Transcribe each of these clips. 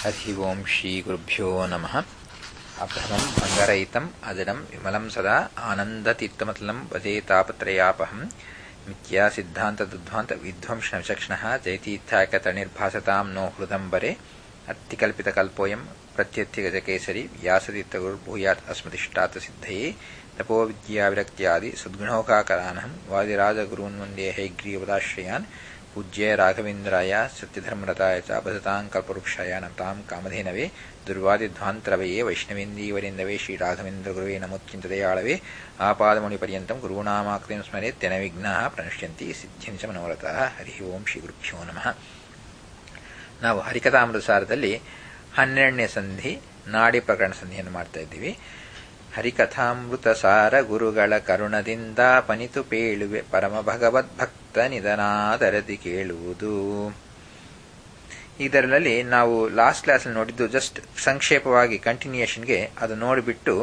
हरि ओं श्रीगुरुभ्यो नमः अभ्रमं भङ्गरहितम् अजडं विमलं सदा आनन्दतीर्थमतलं वदे तापत्रयापहं मिथ्या सिद्धान्तदुद्ध्वान्तविध्वंसविचक्षणः जयतीर्थाकतनिर्भासतां नो हृदम्बरे अत्तिकल्पितकल्पोऽयं प्रत्यत्यगजकेसरी व्यासतीर्थगुरुर्भूयात् अस्मदिष्टात् सिद्धये तपोविद्याविरक्त्यादि सद्गुणौकाकरानहं वादिराजगुरून् वन्दे हैग्रीवदाश्रयान् पूज्य राघवेन्द्राय सत्यधर्मरताय च भजतां कल्पवृक्षाय नतां कामधेनवे दुर्वादिध्वान्तरवये वैष्णवेन्दीवरिन्दवे श्रीराघवेन्द्रगुरुवे नमोत्यन्तदयाळवे आपादमुनिपर्यन्तं गुरूणामाकृतिं स्मरेत् तेन विघ्नाः प्रणश्यन्ति ಸಿದ್ಧಿಂ ಚ ಮನೋರಥಃ ಹರಿ ಓಂ ಶ್ರೀ ಗುರುಭ್ಯೋ ನಮಃ ನಾವು ಹರಿಕಥಾಮೃತಸಾರದಲ್ಲಿ ಹನ್ನೆರಡನೇ ಸಂಧಿ ನಾಡಿ ಪ್ರಕರಣ ಸಂಧಿಯನ್ನು ಮಾಡ್ತಾ ಇದ್ದೀವಿ ಹರಿಕಥಾಮೃತ ಸಾರ ಗುರುಗಳ ಕರುಣದಿಂದ ಪನಿತು ಪೇಳುವೆ ಪರಮ ಭಗವದ್ಭಕ್ತ ನಿಧನಾದರದಿ ಕೇಳುವುದು ಇದರಲ್ಲಿ ನಾವು ಲಾಸ್ಟ್ ಕ್ಲಾಸಲ್ಲಿ ನೋಡಿದ್ದು ಜಸ್ಟ್ ಸಂಕ್ಷೇಪವಾಗಿ ಕಂಟಿನ್ಯೂಯೇಷನ್ಗೆ ಅದು ನೋಡಿಬಿಟ್ಟು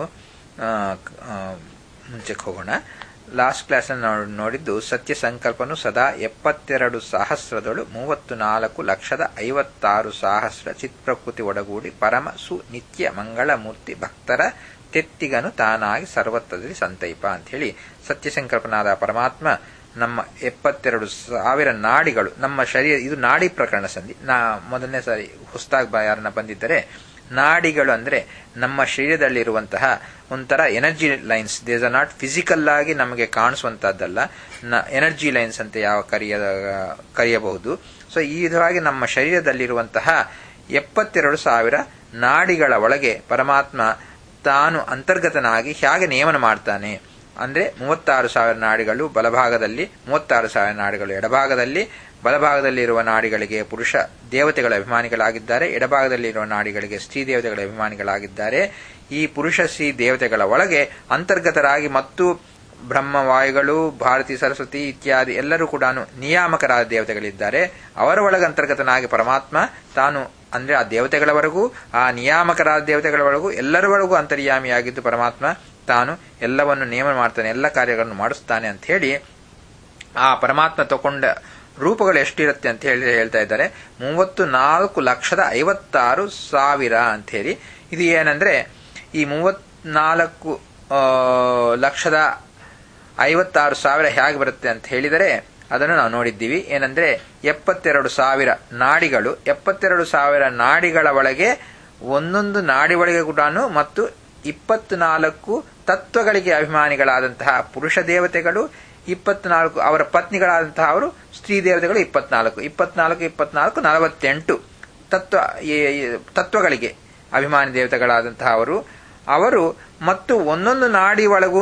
ಮುಂಚೆಗೆ ಹೋಗೋಣ ಲಾಸ್ಟ್ ಕ್ಲಾಸಲ್ಲಿ ನಾವು ನೋಡಿದ್ದು ಸತ್ಯ ಸಂಕಲ್ಪನು ಸದಾ ಎಪ್ಪತ್ತೆರಡು ಸಹಸ್ರದಳು ಮೂವತ್ತು ನಾಲ್ಕು ಲಕ್ಷದ ಐವತ್ತಾರು ಸಹಸ್ರ ಚಿತ್ಪ್ರಕೃತಿ ಒಡಗೂಡಿ ಪರಮ ಸುನಿತ್ಯ ಮಂಗಳ ಮೂರ್ತಿ ಭಕ್ತರ ತೆತ್ತಿಗನು ತಾನಾಗಿ ಸರ್ವತ್ರದಲ್ಲಿ ಸಂತೈಪ ಅಂತ ಹೇಳಿ ಸತ್ಯ ಸಂಕಲ್ಪನಾದ ಪರಮಾತ್ಮ ನಮ್ಮ ಎಪ್ಪತ್ತೆರಡು ಸಾವಿರ ನಾಡಿಗಳು ನಮ್ಮ ಶರೀರ ಇದು ನಾಡಿ ಪ್ರಕರಣ ಸಂಧಿ ನಾ ಮೊದಲನೇ ಸಾರಿ ಹೊಸದಾಗಿ ಯಾರನ್ನ ಬಂದಿದ್ದರೆ ನಾಡಿಗಳು ಅಂದ್ರೆ ನಮ್ಮ ಶರೀರದಲ್ಲಿರುವಂತಹ ಒಂಥರ energy lines these are not physical ಆಗಿ ನಮಗೆ ಕಾಣಿಸುವಂತಹದ್ದಲ್ಲ ಎನರ್ಜಿ ಲೈನ್ಸ್ ಅಂತ ಯಾವ ಕರೆಯ ಕರೆಯಬಹುದು ಸೊ ಈ ವಿಧವಾಗಿ ನಮ್ಮ ಶರೀರದಲ್ಲಿರುವಂತಹ ಎಪ್ಪತ್ತೆರಡು ಸಾವಿರ ನಾಡಿಗಳ ಒಳಗೆ ಪರಮಾತ್ಮ ತಾನು ಅಂತರ್ಗತನಾಗಿ ಹೇಗೆ ನೇಮನ ಮಾಡ್ತಾನೆ ಅಂದ್ರೆ ಮೂವತ್ತಾರು ಸಾವಿರ ನಾಡಿಗಳು ಬಲಭಾಗದಲ್ಲಿ ಮೂವತ್ತಾರು ಸಾವಿರ ನಾಡಿಗಳು ಎಡಭಾಗದಲ್ಲಿ ಬಲಭಾಗದಲ್ಲಿರುವ ನಾಡಿಗಳಿಗೆ ಪುರುಷ ದೇವತೆಗಳ ಅಭಿಮಾನಿಗಳಾಗಿದ್ದಾರೆ ಎಡಭಾಗದಲ್ಲಿರುವ ನಾಡಿಗಳಿಗೆ ಸ್ತ್ರೀ ದೇವತೆಗಳ ಅಭಿಮಾನಿಗಳಾಗಿದ್ದಾರೆ ಈ ಪುರುಷ ಸ್ತ್ರೀ ದೇವತೆಗಳ ಒಳಗೆ ಅಂತರ್ಗತರಾಗಿ ಮತ್ತು ಬ್ರಹ್ಮವಾಯುಗಳು ಭಾರತಿ ಸರಸ್ವತಿ ಇತ್ಯಾದಿ ಎಲ್ಲರೂ ಕೂಡ ನಿಯಾಮಕರಾದ ದೇವತೆಗಳಿದ್ದಾರೆ ಅವರ ಒಳಗೆ ಅಂತರ್ಗತನಾಗಿ ಪರಮಾತ್ಮ ತಾನು ಅಂದ್ರೆ ಆ ದೇವತೆಗಳವರೆಗೂ ಆ ನಿಯಾಮಕರಾದ ದೇವತೆಗಳವರೆಗೂ ಎಲ್ಲರವರೆಗೂ ಅಂತರ್ಯಾಮಿಯಾಗಿದ್ದು ಪರಮಾತ್ಮ ತಾನು ಎಲ್ಲವನ್ನು ನೇಮನ ಮಾಡ್ತಾನೆ ಎಲ್ಲ ಕಾರ್ಯಗಳನ್ನು ಮಾಡಿಸ್ತಾನೆ ಅಂತ ಹೇಳಿ ಆ ಪರಮಾತ್ಮ ತಗೊಂಡ ರೂಪಗಳು ಎಷ್ಟಿರುತ್ತೆ ಅಂತ ಹೇಳಿ ಹೇಳ್ತಾ ಇದ್ದಾರೆ ಮೂವತ್ತು ನಾಲ್ಕು ಲಕ್ಷದ ಐವತ್ತಾರು ಸಾವಿರ ಅಂತ ಹೇಳಿ ಇದು ಏನಂದ್ರೆ ಈ ಮೂವತ್ನಾಲ್ಕು ಲಕ್ಷದ ಐವತ್ತಾರು ಸಾವಿರ ಹೇಗೆ ಬರುತ್ತೆ ಅಂತ ಹೇಳಿದರೆ ಅದನ್ನು ನಾವು ನೋಡಿದ್ದೀವಿ ಏನಂದ್ರೆ ಎಪ್ಪತ್ತೆರಡು ಸಾವಿರ ನಾಡಿಗಳು ಎಪ್ಪತ್ತೆರಡು ಸಾವಿರ ನಾಡಿಗಳ ಒಳಗೆ ಒಂದೊಂದು ನಾಡಿ ಒಳಗೆ ಕೂಡ ಮತ್ತು ಇಪ್ಪತ್ನಾಲ್ಕು ತತ್ವಗಳಿಗೆ ಅಭಿಮಾನಿಗಳಾದಂತಹ ಪುರುಷ ದೇವತೆಗಳು ಇಪ್ಪತ್ನಾಲ್ಕು ಅವರ ಪತ್ನಿಗಳಾದಂತಹ ಅವರು ಸ್ತ್ರೀ ದೇವತೆಗಳು ಇಪ್ಪತ್ನಾಲ್ಕು ಇಪ್ಪತ್ನಾಲ್ಕು ಇಪ್ಪತ್ನಾಲ್ಕು ನಲವತ್ತೆಂಟು ತತ್ವ ತತ್ವಗಳಿಗೆ ಅಭಿಮಾನಿ ದೇವತೆಗಳಾದಂತಹ ಅವರು ಅವರು ಮತ್ತು ಒಂದೊಂದು ನಾಡಿ ಒಳಗೂ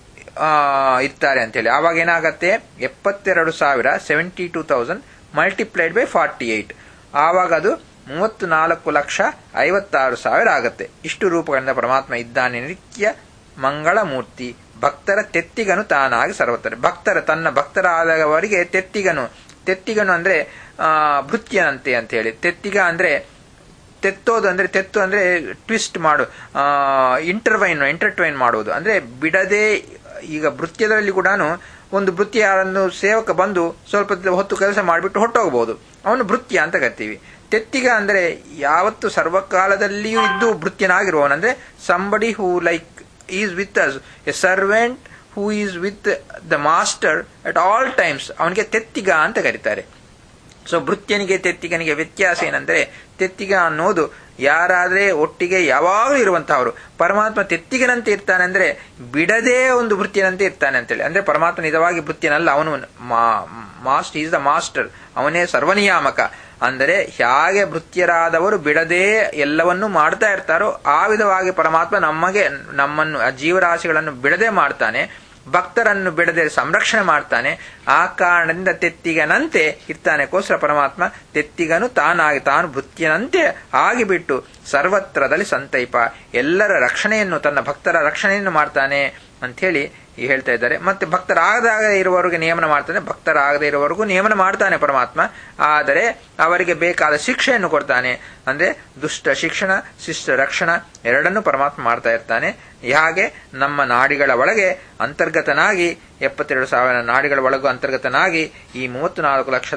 ಇರ್ತಾರೆ ಅಂತೇಳಿ ಆವಾಗ ಏನಾಗತ್ತೆ ಎಪ್ಪತ್ತೆರಡು ಸಾವಿರ seventy two thousand multiplied by forty eight ಆವಾಗ ಅದು ಮೂವತ್ತು ನಾಲ್ಕು ಲಕ್ಷ ಐವತ್ತಾರು ಸಾವಿರ ಆಗತ್ತೆ ಇಷ್ಟು ರೂಪಗಳಿಂದ ಪರಮಾತ್ಮ ಇದ್ದಾನೆ ನಿತ್ಯ ಮಂಗಳ ಮೂರ್ತಿ ಭಕ್ತರ ತೆತ್ತಿಗನು ತಾನಾಗಿ ಸರ್ವತ್ತರ ಭಕ್ತರ ತನ್ನ ಭಕ್ತರಾದವರಿಗೆ ತೆತ್ತಿಗನು ತೆತ್ತಿಗನು ಅಂದ್ರೆ ಭೃತ್ಯನಂತೆ ಅಂತ ಹೇಳಿ ತೆತ್ತಿಗ ಅಂದ್ರೆ ತೆತ್ತೋದು ಅಂದ್ರೆ ತೆತ್ತು ಅಂದ್ರೆ ಟ್ವಿಸ್ಟ್ ಮಾಡು ಇಂಟರ್ವೈನ್ ಇಂಟರ್ಟ್ವೈನ್ ಮಾಡುವುದು ಅಂದ್ರೆ ಬಿಡದೆ ಈಗ ಭೃತ್ಯದಲ್ಲಿ ಕೂಡ ಒಂದು ಭೃತ್ಯ ಯಾರನ್ನು ಸೇವಕ ಬಂದು ಸ್ವಲ್ಪ ಹೊತ್ತು ಕೆಲಸ ಮಾಡಿಬಿಟ್ಟು ಹೊಟ್ಟೋಗಬಹುದು ಅವನು ಭೃತ್ಯ ಅಂತ ಕರಿತೀವಿ ತೆತ್ತಿಗ ಅಂದ್ರೆ ಯಾವತ್ತು ಸರ್ವಕಾಲದಲ್ಲಿಯೂ ಇದ್ದು ಭೃತ್ಯನಾಗಿರುವವನಂದ್ರೆ somebody who like is with us a servant who is with the master at all times ಅವನಿಗೆ ತೆತ್ತಿಗ ಅಂತ ಕರೀತಾರೆ ಸೊ ಭೃತ್ಯನಿಗೆ ತೆತ್ತಿಗನಿಗೆ ವ್ಯತ್ಯಾಸ ಏನಂದ್ರೆ ತೆತ್ತಿಗ ಅನ್ನೋದು ಯಾರಾದ್ರೆ ಒಟ್ಟಿಗೆ ಯಾವಾಗಲೂ ಇರುವಂತಹವರು ಪರಮಾತ್ಮ ತೆತ್ತಿಗನಂತೆ ಇರ್ತಾನೆ ಅಂದ್ರೆ ಬಿಡದೇ ಒಂದು ಭೃತ್ಯನಂತೆ ಇರ್ತಾನೆ ಅಂತೇಳಿ ಅಂದ್ರೆ ಪರಮಾತ್ಮ ನಿಜವಾಗಿ ಭೃತ್ಯನಲ್ಲ ಅವನು ಮಾಸ್ಟ್ ಈಸ್ ದ ಮಾಸ್ಟರ್ ಅವನೇ ಸರ್ವನಿಯಾಮಕ ಅಂದರೆ ಹೇಗೆ ಭೃತ್ಯರಾದವರು ಬಿಡದೆ ಎಲ್ಲವನ್ನೂ ಮಾಡ್ತಾ ಇರ್ತಾರೋ ಆ ವಿಧವಾಗಿ ಪರಮಾತ್ಮ ನಮಗೆ ನಮ್ಮನ್ನು ಜೀವರಾಶಿಗಳನ್ನು ಬಿಡದೆ ಮಾಡ್ತಾನೆ ಭಕ್ತರನ್ನು ಬಿಡದೆ ಸಂರಕ್ಷಣೆ ಮಾಡ್ತಾನೆ ಆ ಕಾರಣದಿಂದ ತೆತ್ತಿಗನಂತೆ ಇರ್ತಾನೆಗೋಸ್ಕರ ಪರಮಾತ್ಮ ತೆತ್ತಿಗನು ತಾನಾಗಿ ತಾನು ಭೃತ್ಯನಂತೆ ಆಗಿಬಿಟ್ಟು ಸರ್ವತ್ರದಲ್ಲಿ ಸಂತೈಪ ಎಲ್ಲರ ರಕ್ಷಣೆಯನ್ನು ತನ್ನ ಭಕ್ತರ ರಕ್ಷಣೆಯನ್ನು ಮಾಡ್ತಾನೆ ಅಂತ ಹೇಳಿ ಹೇಳ್ತಾ ಇದ್ದಾರೆ ಮತ್ತೆ ಭಕ್ತರಾಗದಾಗ ಇರುವವರಿಗೆ ನೇಮನ ಮಾಡ್ತಾನೆ ಭಕ್ತರಾಗದೇ ಇರುವವರೆಗೂ ನೇಮನ ಮಾಡ್ತಾನೆ ಪರಮಾತ್ಮ ಆದರೆ ಅವರಿಗೆ ಬೇಕಾದ ಶಿಕ್ಷೆಯನ್ನು ಕೊಡ್ತಾನೆ ಅಂದ್ರೆ ದುಷ್ಟ ಶಿಕ್ಷಣ ಶಿಷ್ಟ ರಕ್ಷಣ ಎರಡನ್ನೂ ಪರಮಾತ್ಮ ಮಾಡ್ತಾ ಇರ್ತಾನೆ ಹಾಗೆ ನಮ್ಮ ನಾಡಿಗಳ ಒಳಗೆ ಅಂತರ್ಗತನಾಗಿ ಎಪ್ಪತ್ತೆರಡು ಸಾವಿರ ನಾಡಿಗಳ ಒಳಗೂ ಅಂತರ್ಗತನಾಗಿ ಈ ಮೂವತ್ತು ನಾಲ್ಕು ಲಕ್ಷದ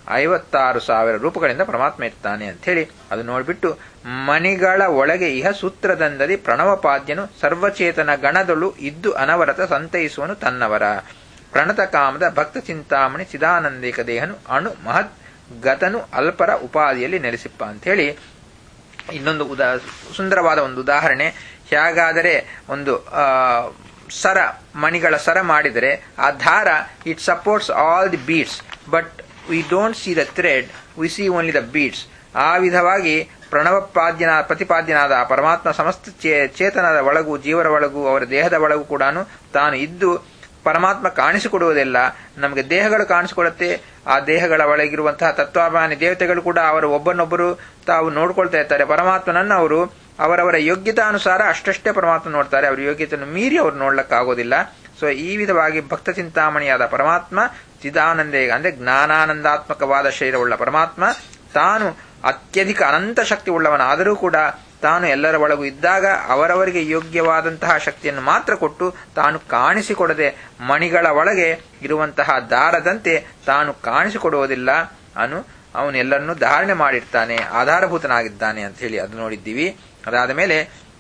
ಐವತ್ತಾರು ಸಾವಿರ ರೂಪಗಳಿಂದ ಪರಮಾತ್ಮ ಇರ್ತಾನೆ ಅಂತ ಹೇಳಿ ಅದು ನೋಡ್ಬಿಟ್ಟು ಮಣಿಗಳ ಒಳಗೆ ಇಹ ಸೂತ್ರದಂದದಿ ಪ್ರಣವಪಾದ್ಯನು ಸರ್ವಚೇತನ ಗಣದಳು ಇದ್ದು ಅನವರತ ಸಂತೈಸುವನು ತನ್ನವರ ಪ್ರಣತ ಕಾಮದ ಭಕ್ತ ಚಿಂತಾಮಣಿ ಚಿದಾನಂದಿಕ ದೇಹನು ಅಣು ಮಹತ್ ಗತನು ಅಲ್ಪರ ಉಪಾಧಿಯಲ್ಲಿ ನೆಲೆಸಿಪ್ಪ ಅಂತ ಹೇಳಿ ಇನ್ನೊಂದು ಉದಾ ಸುಂದರವಾದ ಒಂದು ಉದಾಹರಣೆ ಹೇಗಾದರೆ ಒಂದು ಆ, ಸರ ಮಣಿಗಳ ಸರ ಮಾಡಿದರೆ ಆ ದಾರ it supports all the beads but we don't see the thread we see only the beads ಆ ವಿಧವಾಗಿ ಪ್ರಣವಪಾದ್ಯನ ಪ್ರತಿಪಾದ್ಯನಾದ ಆ ಪರಮಾತ್ಮ ಸಮಸ್ತ ಚೇ- ಚೇತನದ ಒಳಗೂ ಜೀವರ ಒಳಗೂ ಅವರ ದೇಹದ ಒಳಗೂ ಕೂಡ ತಾನು ಇದ್ದು ಪರಮಾತ್ಮ ಕಾಣಿಸಿಕೊಡುವುದಿಲ್ಲ ನಮಗೆ ದೇಹಗಳು ಕಾಣಿಸಿಕೊಡುತ್ತೆ ಆ ದೇಹಗಳ ಒಳಗಿರುವಂತಹ ತತ್ವಾಭಿಮಾನಿ ದೇವತೆಗಳು ಕೂಡ ಅವರು ಒಬ್ಬನೊಬ್ಬರು ತಾವು ನೋಡ್ಕೊಳ್ತಾ ಇರ್ತಾರೆ ಪರಮಾತ್ಮನನ್ನು ಅವರು ಅವರವರ ಯೋಗ್ಯತಾನುಸಾರ ಅಷ್ಟಷ್ಟೇ ಪರಮಾತ್ಮ ನೋಡ್ತಾರೆ ಅವರ ಯೋಗ್ಯತೆಯನ್ನು ಮೀರಿ ಅವರು ನೋಡ್ಲಕ್ಕಾಗೋದಿಲ್ಲ ಸೊ ಈ ವಿಧವಾಗಿ ಭಕ್ತ ಚಿಂತಾಮಣಿಯಾದ ಪರಮಾತ್ಮ ಚಿದಾನಂದೇ ಅಂದ್ರೆ ಜ್ಞಾನಾನಂದಾತ್ಮಕವಾದ ಶರೀರವುಳ್ಳ ಪರಮಾತ್ಮ ತಾನು ಅತ್ಯಧಿಕ ಅನಂತ ಶಕ್ತಿ ಉಳ್ಳವನಾದರೂ ಕೂಡ ತಾನು ಎಲ್ಲರ ಒಳಗೂ ಇದ್ದಾಗ ಅವರವರಿಗೆ ಯೋಗ್ಯವಾದಂತಹ ಶಕ್ತಿಯನ್ನು ಮಾತ್ರ ಕೊಟ್ಟು ತಾನು ಕಾಣಿಸಿಕೊಡದೆ ಮಣಿಗಳ ಒಳಗೆ ಇರುವಂತಹ ದಾರದಂತೆ ತಾನು ಕಾಣಿಸಿಕೊಡುವುದಿಲ್ಲ ಅನು ಅವನು ಎಲ್ಲರನ್ನೂ ಧಾರಣೆ ಮಾಡಿರ್ತಾನೆ ಆಧಾರಭೂತನಾಗಿದ್ದಾನೆ ಅಂತ ಹೇಳಿ ಅದು ನೋಡಿದ್ದೀವಿ ಅದಾದ ಮೇಲೆ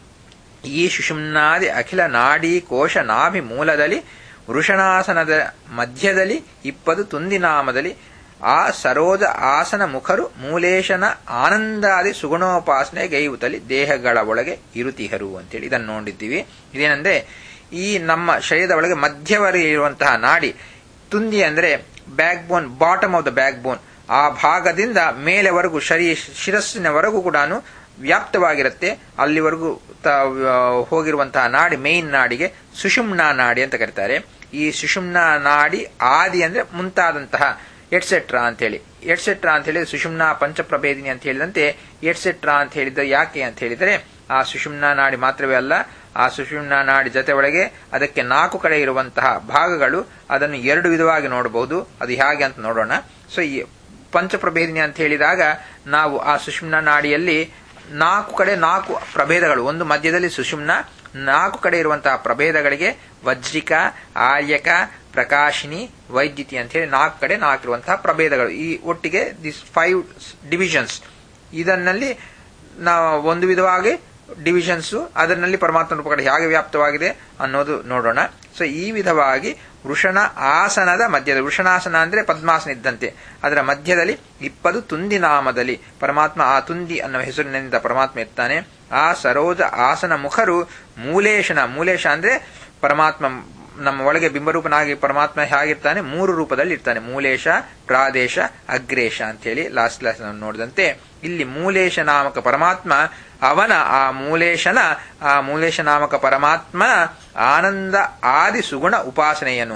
ಈ ಸುಷುಮ್ನಾದಿ ಅಖಿಲ ನಾಡಿ ಕೋಶ ನಾಭಿ ಮೂಲದಲ್ಲಿ ವೃಷಣಾಸನದ ಮಧ್ಯದಲ್ಲಿ ಇಪ್ಪದು ತುಂದಿನಾಮದಲ್ಲಿ ಆ ಸರೋಜ ಆಸನ ಮುಖರು ಮೂಲೇಶನ ಆನಂದಾದಿ ಸುಗುಣೋಪಾಸನೆ ಗೈವುತಲಿ ದೇಹಗಳ ಒಳಗೆ ಇರುತಿಹರು ಅಂತೇಳಿ ಇದನ್ನು ನೋಡಿದ್ದೀವಿ ಇದೇನೆಂದ್ರೆ ಈ ನಮ್ಮ ಶರೀರದ ಒಳಗೆ ಮಧ್ಯವರೆಗೆ ಇರುವಂತಹ ನಾಡಿ ತುಂದಿ ಅಂದ್ರೆ back bone bottom of the back bone ಆ ಭಾಗದಿಂದ ಮೇಲೆವರೆಗೂ ಶರೀ ಶಿರಸ್ಸಿನವರೆಗೂ ಕೂಡ ವ್ಯಾಪ್ತವಾಗಿರುತ್ತೆ ಅಲ್ಲಿವರೆಗೂ ತ- ಹೋಗಿರುವಂತಹ ನಾಡಿ ಮೇನ್ ನಾಡಿಗೆ ಸುಷುಮ್ನಾ ನಾಡಿ ಅಂತ ಕರೀತಾರೆ ಈ ಸುಷುಮ್ನಾ ನಾಡಿ ಆದಿ ಅಂದ್ರೆ ಮುಂತಾದಂತಹ ಎಟ್ಸೆಟ್ರಾ ಅಂತ ಹೇಳಿ ಎಟ್ಸೆಟ್ರಾ ಅಂತ ಹೇಳಿ ಸುಷುಮ್ನಾ ಪಂಚಪ್ರಭೇದಿನಿ ಅಂತ ಹೇಳಿದಂತೆ ಎಟ್ಸೆಟ್ರಾ ಅಂತ ಹೇಳಿದ್ರೆ ಯಾಕೆ ಅಂತ ಹೇಳಿದರೆ ಆ ಸುಷುಮ್ನಾ ನಾಡಿ ಮಾತ್ರವೇ ಅಲ್ಲ ಆ ಸುಷುಮ್ನಾ ನಾಡಿ ಜೊತೆ ಒಳಗೆ ಅದಕ್ಕೆ ನಾಲ್ಕು ಕಡೆ ಇರುವಂತಹ ಭಾಗಗಳು ಅದನ್ನು ಎರಡು ವಿಧವಾಗಿ ನೋಡಬಹುದು ಅದು ಹೇಗೆ ಅಂತ ನೋಡೋಣ ಸೊ ಈ ಪಂಚಪ್ರಭೇದಿನಿ ಅಂತ ಹೇಳಿದಾಗ ನಾವು ಆ ಸುಷುಮ್ನಾ ನಾಡಿಯಲ್ಲಿ ನಾಲ್ಕು ಕಡೆ ನಾಲ್ಕು ಪ್ರಭೇದಗಳು ಒಂದು ಮಧ್ಯದಲ್ಲಿ ಸುಷುಮ್ನ ನಾಲ್ಕು ಕಡೆ ಇರುವಂತಹ ಪ್ರಭೇದಗಳಿಗೆ ವಜ್ರಿಕ ಆರ್ಯಕ ಪ್ರಕಾಶಿನಿ ವೈದ್ಯುತಿ ಅಂತ ಹೇಳಿ ನಾಲ್ಕು ಕಡೆ ನಾಲ್ಕು ಇರುವಂತಹ ಪ್ರಭೇದಗಳು ಈ ಒಟ್ಟಿಗೆ ದಿಸ್ ಫೈವ್ ಡಿವಿಷನ್ಸ್ ಇದನ್ನಲ್ಲಿ ನಾವು ಒಂದು ವಿಧವಾಗಿ ಡಿವಿಷನ್ಸ್ ಅದರಲ್ಲಿ ಪರಮಾತ್ಮ ರೂಪಗಳು ಹೇಗೆ ವ್ಯಾಪ್ತವಾಗಿದೆ ಅನ್ನೋದು ನೋಡೋಣ ಸೊ ಈ ವಿಧವಾಗಿ ವೃಷಣ ಆಸನದ ಮಧ್ಯದ ವೃಷಣಾಸನ ಅಂದ್ರೆ ಪದ್ಮಾಸನ ಇದ್ದಂತೆ ಅದರ ಮಧ್ಯದಲ್ಲಿ ಇಪ್ಪದು ತುಂದಿ ನಾಮದಲ್ಲಿ ಪರಮಾತ್ಮ ಆ ತುಂದಿ ಅನ್ನುವ ಹೆಸರಿನಿಂದ ಪರಮಾತ್ಮ ಇರ್ತಾನೆ ಆ ಸರೋಜ ಆಸನ ಮುಖರು ಮೂಲೇಶನ ಮೂಲೇಶ ಅಂದ್ರೆ ಪರಮಾತ್ಮ ನಮ್ಮ ಒಳಗೆ ಬಿಂಬರೂಪನಾಗಿ ಪರಮಾತ್ಮ ಹೇಗಿರ್ತಾನೆ ಮೂರು ರೂಪದಲ್ಲಿ ಇರ್ತಾನೆ ಮೂಲೇಶ ಪ್ರಾದೇಶ ಅಗ್ರೇಶ ಅಂತ ಹೇಳಿ ಲಾಸ್ಟ್ ಕ್ಲಾಸ್ ನೋಡಿದಂತೆ ಇಲ್ಲಿ ಮೂಲೇಶ ನಾಮಕ ಪರಮಾತ್ಮ ಅವನ ಆ ಮೂಲೇಶನ ಆ ಮೂಲೇಶ ನಾಮಕ ಪರಮಾತ್ಮನ ಆನಂದ ಆದಿ ಸುಗುಣ ಉಪಾಸನೆಯನು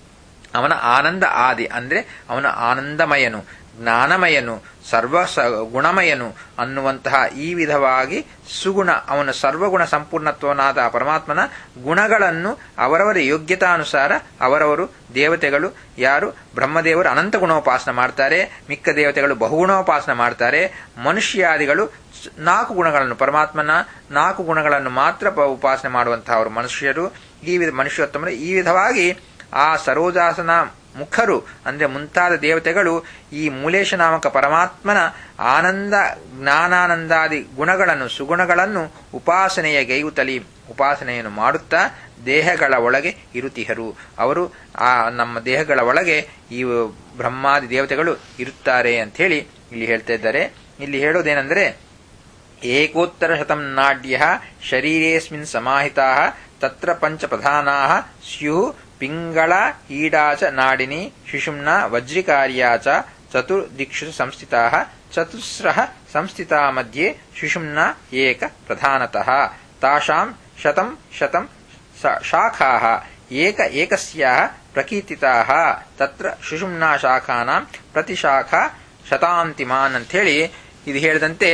ಅವನ ಆನಂದ ಆದಿ ಅಂದ್ರೆ ಅವನ ಆನಂದಮಯನು ಜ್ಞಾನಮಯನು ಸರ್ವ ಸ ಗುಣಮಯನು ಅನ್ನುವಂತಹ ಈ ವಿಧವಾಗಿ ಸುಗುಣ ಅವನ ಸರ್ವಗುಣ ಸಂಪೂರ್ಣತ್ವನಾದ ಆ ಪರಮಾತ್ಮನ ಗುಣಗಳನ್ನು ಅವರವರ ಯೋಗ್ಯತಾನುಸಾರ ಅವರವರು ದೇವತೆಗಳು ಯಾರು ಬ್ರಹ್ಮದೇವರು ಅನಂತ ಗುಣೋಪಾಸನ ಮಾಡ್ತಾರೆ ಮಿಕ್ಕ ದೇವತೆಗಳು ಬಹುಗುಣೋಪಾಸನ ಮಾಡ್ತಾರೆ ಮನುಷ್ಯಾದಿಗಳು ಸ್- ನಾಲ್ಕು ಗುಣಗಳನ್ನು ಪರಮಾತ್ಮನ ನಾಲ್ಕು ಗುಣಗಳನ್ನು ಮಾತ್ರ ಪ- ಉಪಾಸನೆ ಮಾಡುವಂತಹ ಅವರು ಮನುಷ್ಯರು ಈ ವಿಧ ಮನುಷ್ಯೋತ್ತಮರು ಈ ವಿಧವಾಗಿ ಆ ಸರೋಜಾಸನ ಮುಖರು ಅಂದ್ರೆ ಮುಂತಾದ ದೇವತೆಗಳು ಈ ಮೂಲೇಶ ನಾಮಕ ಪರಮಾತ್ಮನ ಆನಂದ ಜ್ಞಾನಾನಂದಾದಿ ಗುಣಗಳನ್ನು ಸುಗುಣಗಳನ್ನು ಉಪಾಸನೆಯ ಗೈಯುತಲಿ ಉಪಾಸನೆಯನ್ನು ಮಾಡುತ್ತಾ ದೇಹಗಳ ಒಳಗೆ ಇರುತಿಹರು ಅವರು ಆ ನಮ್ಮ ದೇಹಗಳ ಒಳಗೆ ಈ ಬ್ರಹ್ಮಾದಿ ದೇವತೆಗಳು ಇರುತ್ತಾರೆ ಅಂತ ಹೇಳಿ ಇಲ್ಲಿ ಹೇಳ್ತಾ ಇದ್ದಾರೆ ಇಲ್ಲಿ ಹೇಳೋದೇನೆಂದರೆ ಏಕೋತ್ತರ ಶತಂ ನಾಡ್ಯ ಶರೀರೇಸ್ಮಿನ್ ಸಮಾಹಿತಾ ತತ್ರ ಪಂಚ ಪ್ರಧಾನಾ ಸ್ಯು ಪಿಂಗಳ ಈಡಾಚ ನಾಡಿನಿ ಶಿಶುಮ್ನ ವಜ್ರಿಕಾರ್ಯಾ ಚ ಚತುರ್ದಿಕ್ಷು ಸಂಸ್ಥಿತಾ ಚತುಸ್ರಃ ಸಂಸ್ಥಿತಾ ಮಧ್ಯೆ ಶಿಶುಮ್ನ ಏಕ ಪ್ರಧಾನತಃ ತಾಷಾಂ ಶತಂ ಶತಂ ಸ- ಶಾಖಾಃ ಏಕ ಏಕಸ್ಯಾಃ ಪ್ರಕೀರ್ತಿತಾಃ ತತ್ರ ಶಿಶುಮ್ನಾ ಶಾಖಾನಾಂ ಪ್ರತಿಶಾಖಾ ಶತಾಂತಿಮಾನ್ ಅಂಥೇಳಿ ಇದು ಹೇಳಿದಂತೆ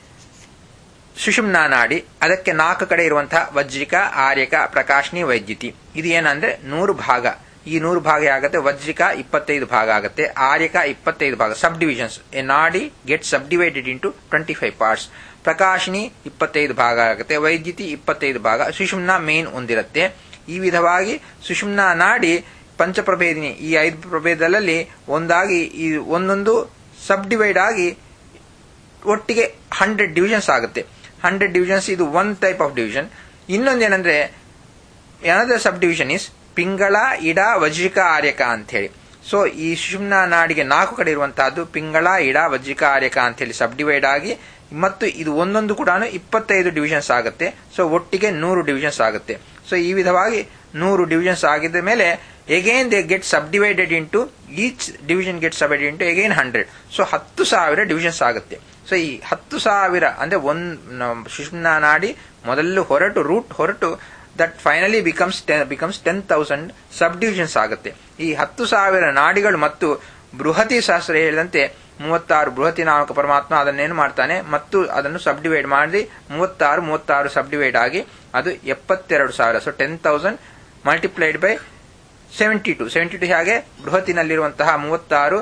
ಸುಷುಮ್ನಾ ನಾಡಿ ಅದಕ್ಕೆ ನಾಲ್ಕು ಕಡೆ ಇರುವಂತಹ ವಜ್ರಿಕ ಆರ್ಯಕ ಪ್ರಕಾಶಿನಿ ವೈದ್ಯುತಿ ಇದು ಏನಂದ್ರೆ ನೂರು ಭಾಗ ಈ ನೂರು ಭಾಗ ಆಗುತ್ತೆ ವಜ್ರಿಕ ಇಪ್ಪತ್ತೈದು ಭಾಗ ಆಗುತ್ತೆ ಆರ್ಯಕ ಇಪ್ಪತ್ತೈದು ಭಾಗ subdivisions a nadi get subdivided into twenty five parts ಪ್ರಕಾಶಿನಿ ಇಪ್ಪತ್ತೈದು ಭಾಗ ಆಗುತ್ತೆ ವೈದ್ಯುತಿ ಇಪ್ಪತ್ತೈದು ಭಾಗ ಸುಷುಮ್ನಾ ಮೇನ್ ಒಂದಿರುತ್ತೆ ಈ ವಿಧವಾಗಿ ಸುಷುಮ್ನಾ ನಾಡಿ ಪಂಚಪ್ರಭೇದಿನಿ ಈ ಐದು ಪ್ರಭೇದದಲ್ಲಿ ಒಂದಾಗಿ ಈ ಒಂದೊಂದು ಸಬ್ ಡಿವೈಡ್ ಆಗಿ ಒಟ್ಟಿಗೆ ಹಂಡ್ರೆಡ್ ಡಿವಿಷನ್ಸ್ ಆಗುತ್ತೆ ಹಂಡ್ರೆಡ್ ಡಿವಿಷನ್ಸ್ ಇದು ಒನ್ ಟೈಪ್ ಆಫ್ ಡಿವಿಷನ್ ಇನ್ನೊಂದೇನಂದ್ರೆ another subdivision is Pingala Ida Vajrika ಆರ್ಯಕ ಅಂತ ಹೇಳಿ ಸೊ ಈ ಸುಷುಮ್ನ ನಾಡಿಗೆ ನಾಲ್ಕು ಕಡೆ ಇರುವಂತಹದ್ದು ಪಿಂಗಳ ಇಡ ವಜ್ರಿಕ ಆರ್ಯಕ ಅಂತ ಹೇಳಿ ಸಬ್ ಡಿವೈಡ್ ಆಗಿ ಮತ್ತು ಇದು ಒಂದೊಂದು ಕೂಡ ಇಪ್ಪತ್ತೈದು ಡಿವಿಷನ್ಸ್ ಆಗುತ್ತೆ ಸೊ ಒಟ್ಟಿಗೆ ನೂರು ಡಿವಿಷನ್ಸ್ ಆಗುತ್ತೆ ಸೊ ಈ ವಿಧವಾಗಿ ನೂರು ಡಿವಿಷನ್ಸ್ ಆಗಿದ ಮೇಲೆ again they get subdivided into each division get sub into again hundred so ಹತ್ತು ಸಾವಿರ ಡಿವಿಷನ್ಸ್ ಆಗುತ್ತೆ ಸೊ ಈ ಹತ್ತು ಸಾವಿರ ಅಂದ್ರೆ ಒಂದು ಸುಷುಮ್ನ ನಾಡಿ ಮೊದಲು ಹೊರಟು ರೂಟ್ ಹೊರಟು that finally becomes becomes ten thousand subdivisions ಆಗುತ್ತೆ ಈ ಹತ್ತು ಸಾವಿರ ನಾಡಿಗಳು ಮತ್ತು ಬೃಹತಿ ಶಾಸ್ತ್ರ ಹೇಳಿದಂತೆ ಮೂವತ್ತಾರು ಬೃಹತಿ ನಾಮಕ ಪರಮಾತ್ಮ ಅದನ್ನೇನು ಮಾಡ್ತಾನೆ ಮತ್ತು ಅದನ್ನು ಸಬ್ ಡಿವೈಡ್ ಮಾಡಿ ಮೂವತ್ತಾರು ಮೂವತ್ತಾರು ಸಬ್ ಡಿವೈಡ್ ಆಗಿ ಅದು ಎಪ್ಪತ್ತೆರಡು ಸಾವಿರ so ten thousand multiplied by seventy two seventy two ಹಾಗೆ ಬೃಹತಿನಲ್ಲಿರುವಂತಹ ಮೂವತ್ತಾರು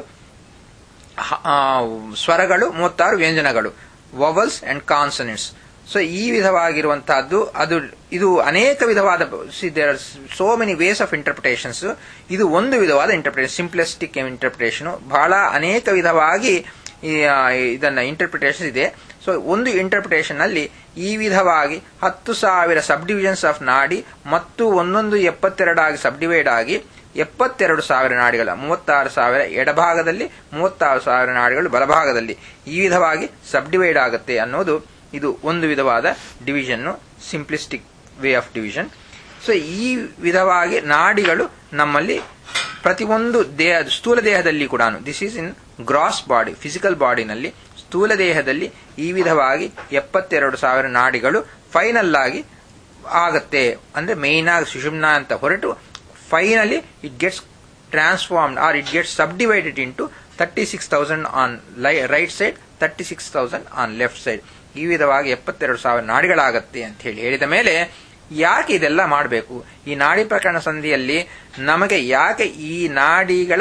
ಸ್ವರಗಳು ಮೂವತ್ತಾರು ವ್ಯಂಜನಗಳು ವವಲ್ಸ್ ಅಂಡ್ ಕಾನ್ಸನೆಂಟ್ಸ್ ಸೊ ಈ ವಿಧವಾಗಿರುವಂತಹದ್ದು ಅದು ಇದು ಅನೇಕ ವಿಧವಾದ there so many ways of interpretations ಇದು ಒಂದು ವಿಧವಾದ ಇಂಟರ್ಪ್ರಿಟೇಷನ್ ಸಿಂಪ್ಲಿಸ್ಟಿಕ್ ಇಂಟರ್ಪ್ರಿಟೇಷನ್ ಬಹಳ ಅನೇಕ ವಿಧವಾಗಿ ಇದನ್ನ ಇಂಟರ್ಪ್ರಿಟೇಷನ್ ಇದೆ ಸೊ ಒಂದು ಇಂಟರ್ಪ್ರಿಟೇಷನ್ ನಲ್ಲಿ ಈ ವಿಧವಾಗಿ ಹತ್ತು ಸಾವಿರ ಸಬ್ ಡಿವಿಷನ್ಸ್ ಆಫ್ ನಾಡಿ ಮತ್ತು ಒಂದೊಂದು ಎಪ್ಪತ್ತೆರಡಾಗಿ ಸಬ್ ಡಿವೈಡ್ ಆಗಿ ಎಪ್ಪತ್ತೆರಡು ಸಾವಿರ ನಾಡಿಗಳ ಮೂವತ್ತಾರು ಸಾವಿರ ಎಡಭಾಗದಲ್ಲಿ ಮೂವತ್ತಾರು ಸಾವಿರ ನಾಡಿಗಳು ಬಲಭಾಗದಲ್ಲಿ ಈ ವಿಧವಾಗಿ ಸಬ್ ಡಿವೈಡ್ ಆಗುತ್ತೆ ಅನ್ನೋದು ಇದು ಒಂದು ವಿಧವಾದ division simplistic way of division so ಈ ವಿಧವಾಗಿ ನಾಡಿಗಳು ನಮ್ಮಲ್ಲಿ ಪ್ರತಿಯೊಂದು ದೇಹ ಸ್ಥೂಲ ದೇಹದಲ್ಲಿ ಕೂಡ this is in gross body physical ಬಾಡಿನಲ್ಲಿ ಸ್ಥೂಲ ದೇಹದಲ್ಲಿ ಈ ವಿಧವಾಗಿ ಎಪ್ಪತ್ತೆರಡು ಸಾವಿರ ನಾಡಿಗಳು ಫೈನಲ್ ಆಗಿ ಆಗತ್ತೆ ಅಂದ್ರೆ ಮೇನ್ ಆಗಿ ಸುಷುಮ್ನ ಅಂತ ಹೊರಟು finally it gets transformed or it gets subdivided into thirty six thousand on right side thirty six thousand on left side ಈ ವಿಧವಾಗಿ ಎಪ್ಪತ್ತೆರಡು ಸಾವಿರ ನಾಡಿಗಳಾಗತ್ತೆ ಅಂತ ಹೇಳಿ ಹೇಳಿದ ಮೇಲೆ ಯಾಕೆ ಇದೆಲ್ಲ ಮಾಡಬೇಕು ಈ ನಾಡಿ ಪ್ರಕರಣ ಸಂಧಿಯಲ್ಲಿ ನಮಗೆ ಯಾಕೆ ಈ ನಾಡಿಗಳ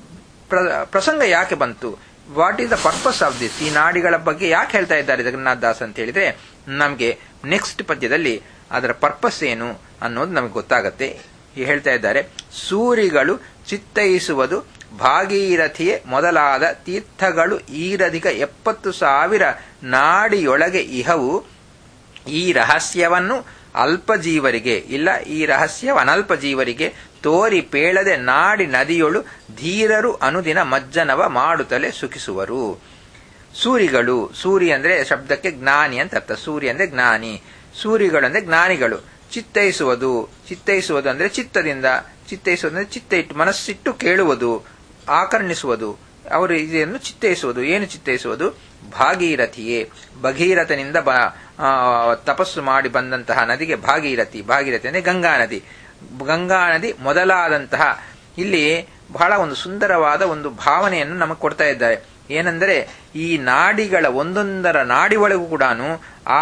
ಪ್ರಸಂಗ ಯಾಕೆ ಬಂತು what is the purpose of this ಈ ನಾಡಿಗಳ ಬಗ್ಗೆ ಯಾಕೆ ಹೇಳ್ತಾ ಇದ್ದಾರೆ ಜಗನ್ನಾಥ್ ದಾಸ್ ಅಂತ ಹೇಳಿದ್ರೆ ನಮಗೆ ನೆಕ್ಸ್ಟ್ ಪದ್ಯದಲ್ಲಿ ಅದರ ಪರ್ಪಸ್ ಏನು ಅನ್ನೋದು ನಮಗೆ ಗೊತ್ತಾಗತ್ತೆ ಹೇಳ್ತಾ ಇದ್ದಾರೆ ಸೂರಿಗಳು ಚಿತ್ತೈಸುವುದು ಭಾಗೀರಥಿಯೇ ಮೊದಲಾದ ತೀರ್ಥಗಳು ಈರಧಿಕ ಎಪ್ಪತ್ತು ಸಾವಿರ ನಾಡಿಯೊಳಗೆ ಇಹವು ಈ ರಹಸ್ಯವನ್ನು ಅಲ್ಪ ಜೀವರಿಗೆ ಇಲ್ಲ ಈ ರಹಸ್ಯ ಅನಲ್ಪ ಜೀವರಿಗೆ ತೋರಿ ಪೇಳದೆ ನಾಡಿ ನದಿಯೊಳು ಧೀರರು ಅನುದಿನ ಮಜ್ಜನವ ಮಾಡುತ್ತಲೇ ಸುಖಿಸುವರು ಸೂರಿಗಳು ಸೂರಿ ಅಂದ್ರೆ ಶಬ್ದಕ್ಕೆ ಜ್ಞಾನಿ ಅಂತ ಅರ್ಥ ಸೂರಿ ಅಂದ್ರೆ ಜ್ಞಾನಿ ಸೂರಿಗಳು ಅಂದ್ರೆ ಜ್ಞಾನಿಗಳು ಚಿತ್ತೈಸುವುದು ಚಿತ್ತೈಸುವುದು ಅಂದ್ರೆ ಚಿತ್ತದಿಂದ ಚಿತ್ತೈಸುವುದು ಅಂದ್ರೆ ಚಿತ್ತ ಇಟ್ಟು ಮನಸ್ಸಿಟ್ಟು ಕೇಳುವುದು ಆಕರ್ಣಿಸುವುದು ಅವರು ಇದನ್ನು ಚಿತ್ತೈಸುವುದು ಏನು ಚಿತ್ತೈಸುವುದು ಭಾಗೀರಥಿಯೇ ಭಗೀರಥನಿಂದ ಬ ತಪಸ್ಸು ಮಾಡಿ ಬಂದಂತಹ ನದಿಗೆ ಭಾಗೀರಥಿ ಭಾಗೀರಥಿ ಅಂದ್ರೆ ಗಂಗಾ ನದಿ ಗಂಗಾ ನದಿ ಮೊದಲಾದಂತಹ ಇಲ್ಲಿ ಬಹಳ ಒಂದು ಸುಂದರವಾದ ಒಂದು ಭಾವನೆಯನ್ನು ನಮಗೆ ಕೊಡ್ತಾ ಇದ್ದಾರೆ ಏನೆಂದರೆ ಈ ನಾಡಿಗಳ ಒಂದೊಂದರ ನಾಡಿ ಒಳಗೂ ಕೂಡ ಆ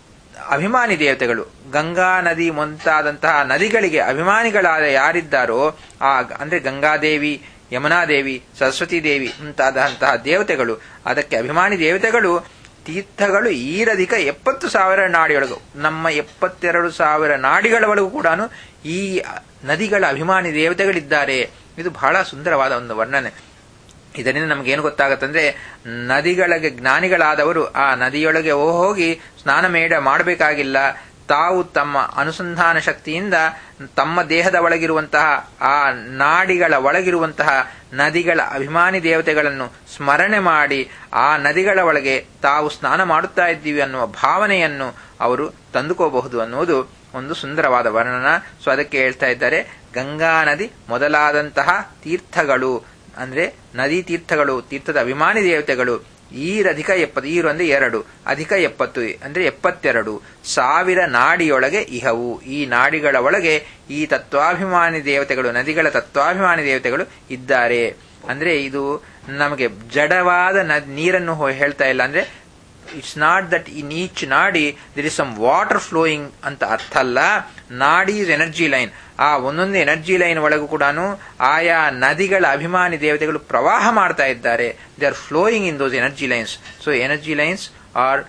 ಅಭಿಮಾನಿ ದೇವತೆಗಳು ಗಂಗಾ ನದಿ ಮುಂತಾದಂತಹ ನದಿಗಳಿಗೆ ಅಭಿಮಾನಿಗಳಾದ ಯಾರಿದ್ದಾರೋ ಆ ಅಂದ್ರೆ ಗಂಗಾದೇವಿ ಯಮುನಾದೇವಿ ಸರಸ್ವತಿ ದೇವಿ ಮುಂತಾದಂತಹ ದೇವತೆಗಳು ಅದಕ್ಕೆ ಅಭಿಮಾನಿ ದೇವತೆಗಳು ತೀರ್ಥಗಳು ಈರಧಿಕ ಎಪ್ಪತ್ತು ಸಾವಿರ ನಾಡಿಯೊಳಗು ನಮ್ಮ ಎಪ್ಪತ್ತೆರಡು ಸಾವಿರ ನಾಡಿಗಳ ಒಳಗೂ ಕೂಡ ಈ ನದಿಗಳ ಅಭಿಮಾನಿ ದೇವತೆಗಳಿದ್ದಾರೆ ಇದು ಬಹಳ ಸುಂದರವಾದ ಒಂದು ವರ್ಣನೆ ಇದರಿಂದ ನಮಗೇನು ಗೊತ್ತಾಗತ್ತಂದ್ರೆ ನದಿಗಳಿಗೆ ಜ್ಞಾನಿಗಳಾದವರು ಆ ನದಿಯೊಳಗೆ ಹೋಗಿ ಸ್ನಾನ ಮೇಡ ಮಾಡಬೇಕಾಗಿಲ್ಲ ತಾವು ತಮ್ಮ ಅನುಸಂಧಾನ ಶಕ್ತಿಯಿಂದ ತಮ್ಮ ದೇಹದ ಒಳಗಿರುವಂತಹ ಆ ನಾಡಿಗಳ ಒಳಗಿರುವಂತಹ ನದಿಗಳ ಅಭಿಮಾನಿ ದೇವತೆಗಳನ್ನು ಸ್ಮರಣೆ ಮಾಡಿ ಆ ನದಿಗಳ ಒಳಗೆ ತಾವು ಸ್ನಾನ ಮಾಡುತ್ತಾ ಇದ್ದೀವಿ ಅನ್ನುವ ಭಾವನೆಯನ್ನು ಅವರು ತಂದುಕೋಬಹುದು ಅನ್ನುವುದು ಒಂದು ಸುಂದರವಾದ ವರ್ಣನ ಸೊ ಅದಕ್ಕೆ ಹೇಳ್ತಾ ಇದ್ದಾರೆ ಗಂಗಾ ನದಿ ಮೊದಲಾದಂತಹ ತೀರ್ಥಗಳು ಅಂದ್ರೆ ನದಿ ತೀರ್ಥಗಳು ತೀರ್ಥದ ಅಭಿಮಾನಿ ದೇವತೆಗಳು ಈರಧಿಕ ಎಪ್ಪತ್ತು ಈರು ಅಂದ್ರೆ ಎರಡು ಅಧಿಕ ಎಪ್ಪತ್ತು ಅಂದ್ರೆ ಎಪ್ಪತ್ತೆರಡು ಸಾವಿರ ನಾಡಿಯೊಳಗೆ ಇಹವು ಈ ನಾಡಿಗಳ ಒಳಗೆ ಈ ತತ್ವಾಭಿಮಾನಿ ದೇವತೆಗಳು ನದಿಗಳ ತತ್ವಾಭಿಮಾನಿ ದೇವತೆಗಳು ಇದ್ದಾರೆ ಅಂದ್ರೆ ಇದು ನಮಗೆ ಜಡವಾದ ನೀರನ್ನು ಹೇಳ್ತಾ ಇಲ್ಲ ಅಂದ್ರೆ it's not that in each nadi there is some water flowing ಅಂತ ಅರ್ಥ ಅಲ್ಲ ನಾಡಿ ಇಸ್ ಎನರ್ಜಿ ಲೈನ್ ಆ ಒಂದೊಂದು ಎನರ್ಜಿ ಲೈನ್ ಒಳಗೂ ಕೂಡ ಆಯಾ ನದಿಗಳ ಅಭಿಮಾನಿ ದೇವತೆಗಳು ಪ್ರವಾಹ ಮಾಡ್ತಾ ಇದ್ದಾರೆ they are flowing in those energy lines so energy lines are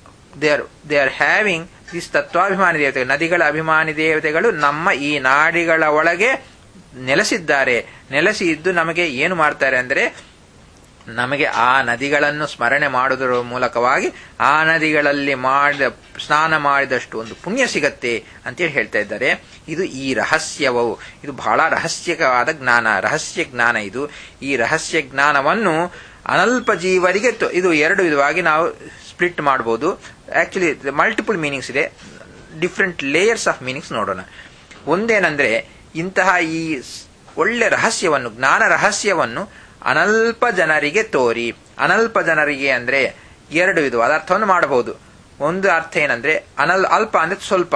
they are they are having this ತತ್ವಾಭಿಮಾನಿ ದೇವತೆಗಳು ನದಿಗಳ ಅಭಿಮಾನಿ ದೇವತೆಗಳು ನಮ್ಮ ಈ ನಾಡಿಗಳ ಒಳಗೆ ನೆಲೆಸಿದ್ದಾರೆ ನೆಲೆಸಿ ಇದ್ದು ನಮಗೆ ಏನು ಮಾಡ್ತಾರೆ ಅಂದ್ರೆ ನಮಗೆ ಆ ನದಿಗಳನ್ನು ಸ್ಮರಣೆ ಮಾಡುವುದರ ಮೂಲಕವಾಗಿ ಆ ನದಿಗಳಲ್ಲಿ ಮಾಡಿದ ಸ್ನಾನ ಮಾಡಿದಷ್ಟು ಒಂದು ಪುಣ್ಯ ಸಿಗತ್ತೆ ಅಂತೇಳಿ ಹೇಳ್ತಾ ಇದ್ದಾರೆ ಇದು ಈ ರಹಸ್ಯವು ಇದು ಬಹಳ ರಹಸ್ಯವಾದ ಜ್ಞಾನ ರಹಸ್ಯ ಜ್ಞಾನ ಇದು ಈ ರಹಸ್ಯ ಜ್ಞಾನವನ್ನು ಅನಲ್ಪ ಜೀವರಿಗೆ ಇದು ಎರಡು ವಿಧವಾಗಿ ನಾವು ಸ್ಪ್ಲಿಟ್ ಮಾಡಬಹುದು ಆಕ್ಚುಲಿ ಮಲ್ಟಿಪಲ್ ಮೀನಿಂಗ್ಸ್ ಇದೆ ಡಿಫ್ರೆಂಟ್ ಲೇಯರ್ಸ್ ಆಫ್ ಮೀನಿಂಗ್ಸ್ ನೋಡೋಣ ಒಂದೇನಂದ್ರೆ ಇಂತಹ ಈ ಒಳ್ಳೆ ರಹಸ್ಯವನ್ನು ಜ್ಞಾನ ರಹಸ್ಯವನ್ನು ಅನಲ್ಪ ಜನರಿಗೆ ತೋರಿ ಅನಲ್ಪ ಜನರಿಗೆ ಅಂದ್ರೆ ಎರಡು ವಿಧವಾದ ಅರ್ಥವನ್ನು ಮಾಡಬಹುದು ಒಂದು ಅರ್ಥ ಏನಂದ್ರೆ ಅನಲ್ ಅಲ್ಪ ಅಂದ್ರೆ ಸ್ವಲ್ಪ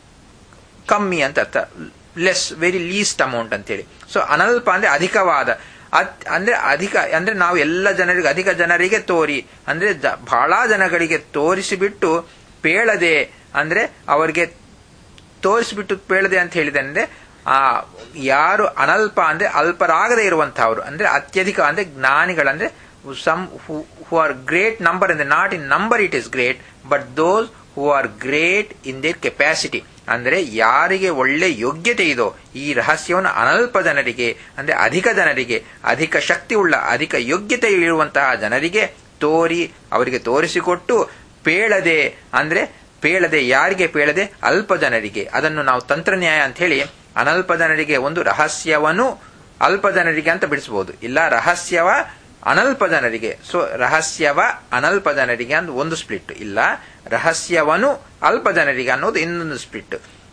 ಕಮ್ಮಿ ಅಂತ ಅರ್ಥ ಲೆಸ್ ವೆರಿ ಲೀಸ್ಟ್ ಅಮೌಂಟ್ ಅಂತೇಳಿ ಸೊ ಅನಲ್ಪ ಅಂದ್ರೆ ಅಧಿಕವಾದ ಅಂದ್ರೆ ಅಧಿಕ ಅಂದ್ರೆ ನಾವು ಎಲ್ಲ ಜನರಿಗೆ ಅಧಿಕ ಜನರಿಗೆ ತೋರಿ ಅಂದ್ರೆ ಬಹಳ ಜನಗಳಿಗೆ ತೋರಿಸಿಬಿಟ್ಟು ಪೇಳದೆ ಅಂದ್ರೆ ಅವರಿಗೆ ತೋರಿಸಿಬಿಟ್ಟು ಪೇಳದೆ ಅಂತ ಹೇಳಿದೆ ಅಂದ್ರೆ ಆ ಯಾರು ಅನಲ್ಪ ಅಂದ್ರೆ ಅಲ್ಪರಾಗದೆ ಇರುವಂತಹವರು ಅಂದ್ರೆ ಅತ್ಯಧಿಕ ಅಂದ್ರೆ ಜ್ಞಾನಿಗಳಂದ್ರೆ some who are great number ಅಂದ್ರೆ not in number it is great but those who are great in their capacity ಅಂದ್ರೆ ಯಾರಿಗೆ ಒಳ್ಳೆ ಯೋಗ್ಯತೆ ಇದೋ ಈ ರಹಸ್ಯವನ್ನು ಅನಲ್ಪ ಜನರಿಗೆ ಅಂದ್ರೆ ಅಧಿಕ ಜನರಿಗೆ ಅಧಿಕ ಶಕ್ತಿ ಉಳ್ಳ ಅಧಿಕ ಯೋಗ್ಯತೆ ಇರುವಂತಹ ಜನರಿಗೆ ತೋರಿ ಅವರಿಗೆ ತೋರಿಸಿಕೊಟ್ಟು ಪೇಳದೆ ಅಂದ್ರೆ ಪೇಳದೆ ಯಾರಿಗೆ ಪೇಳದೆ ಅಲ್ಪ ಜನರಿಗೆ ಅದನ್ನು ನಾವು ತಂತ್ರನ್ಯಾಯ ಅಂತ ಹೇಳಿ ಅನಲ್ಪ ಜನರಿಗೆ ಒಂದು ರಹಸ್ಯವನ್ನು ಅಲ್ಪ ಜನರಿಗೆ ಅಂತ ಬಿಡಿಸಬಹುದು ಇಲ್ಲ ರಹಸ್ಯವ ಅನಲ್ಪ ಜನರಿಗೆ ಸೊ ರಹಸ್ಯವ ಅನಲ್ಪ ಜನರಿಗೆ ಅಂತ ಒಂದು ಸ್ಪ್ಲಿಟ್ ಇಲ್ಲ ರಹಸ್ಯವನು ಅಲ್ಪ ಜನರಿಗೆ ಅನ್ನೋದು ಇನ್ನೊಂದು ಸ್ಪ್ಲಿಟ್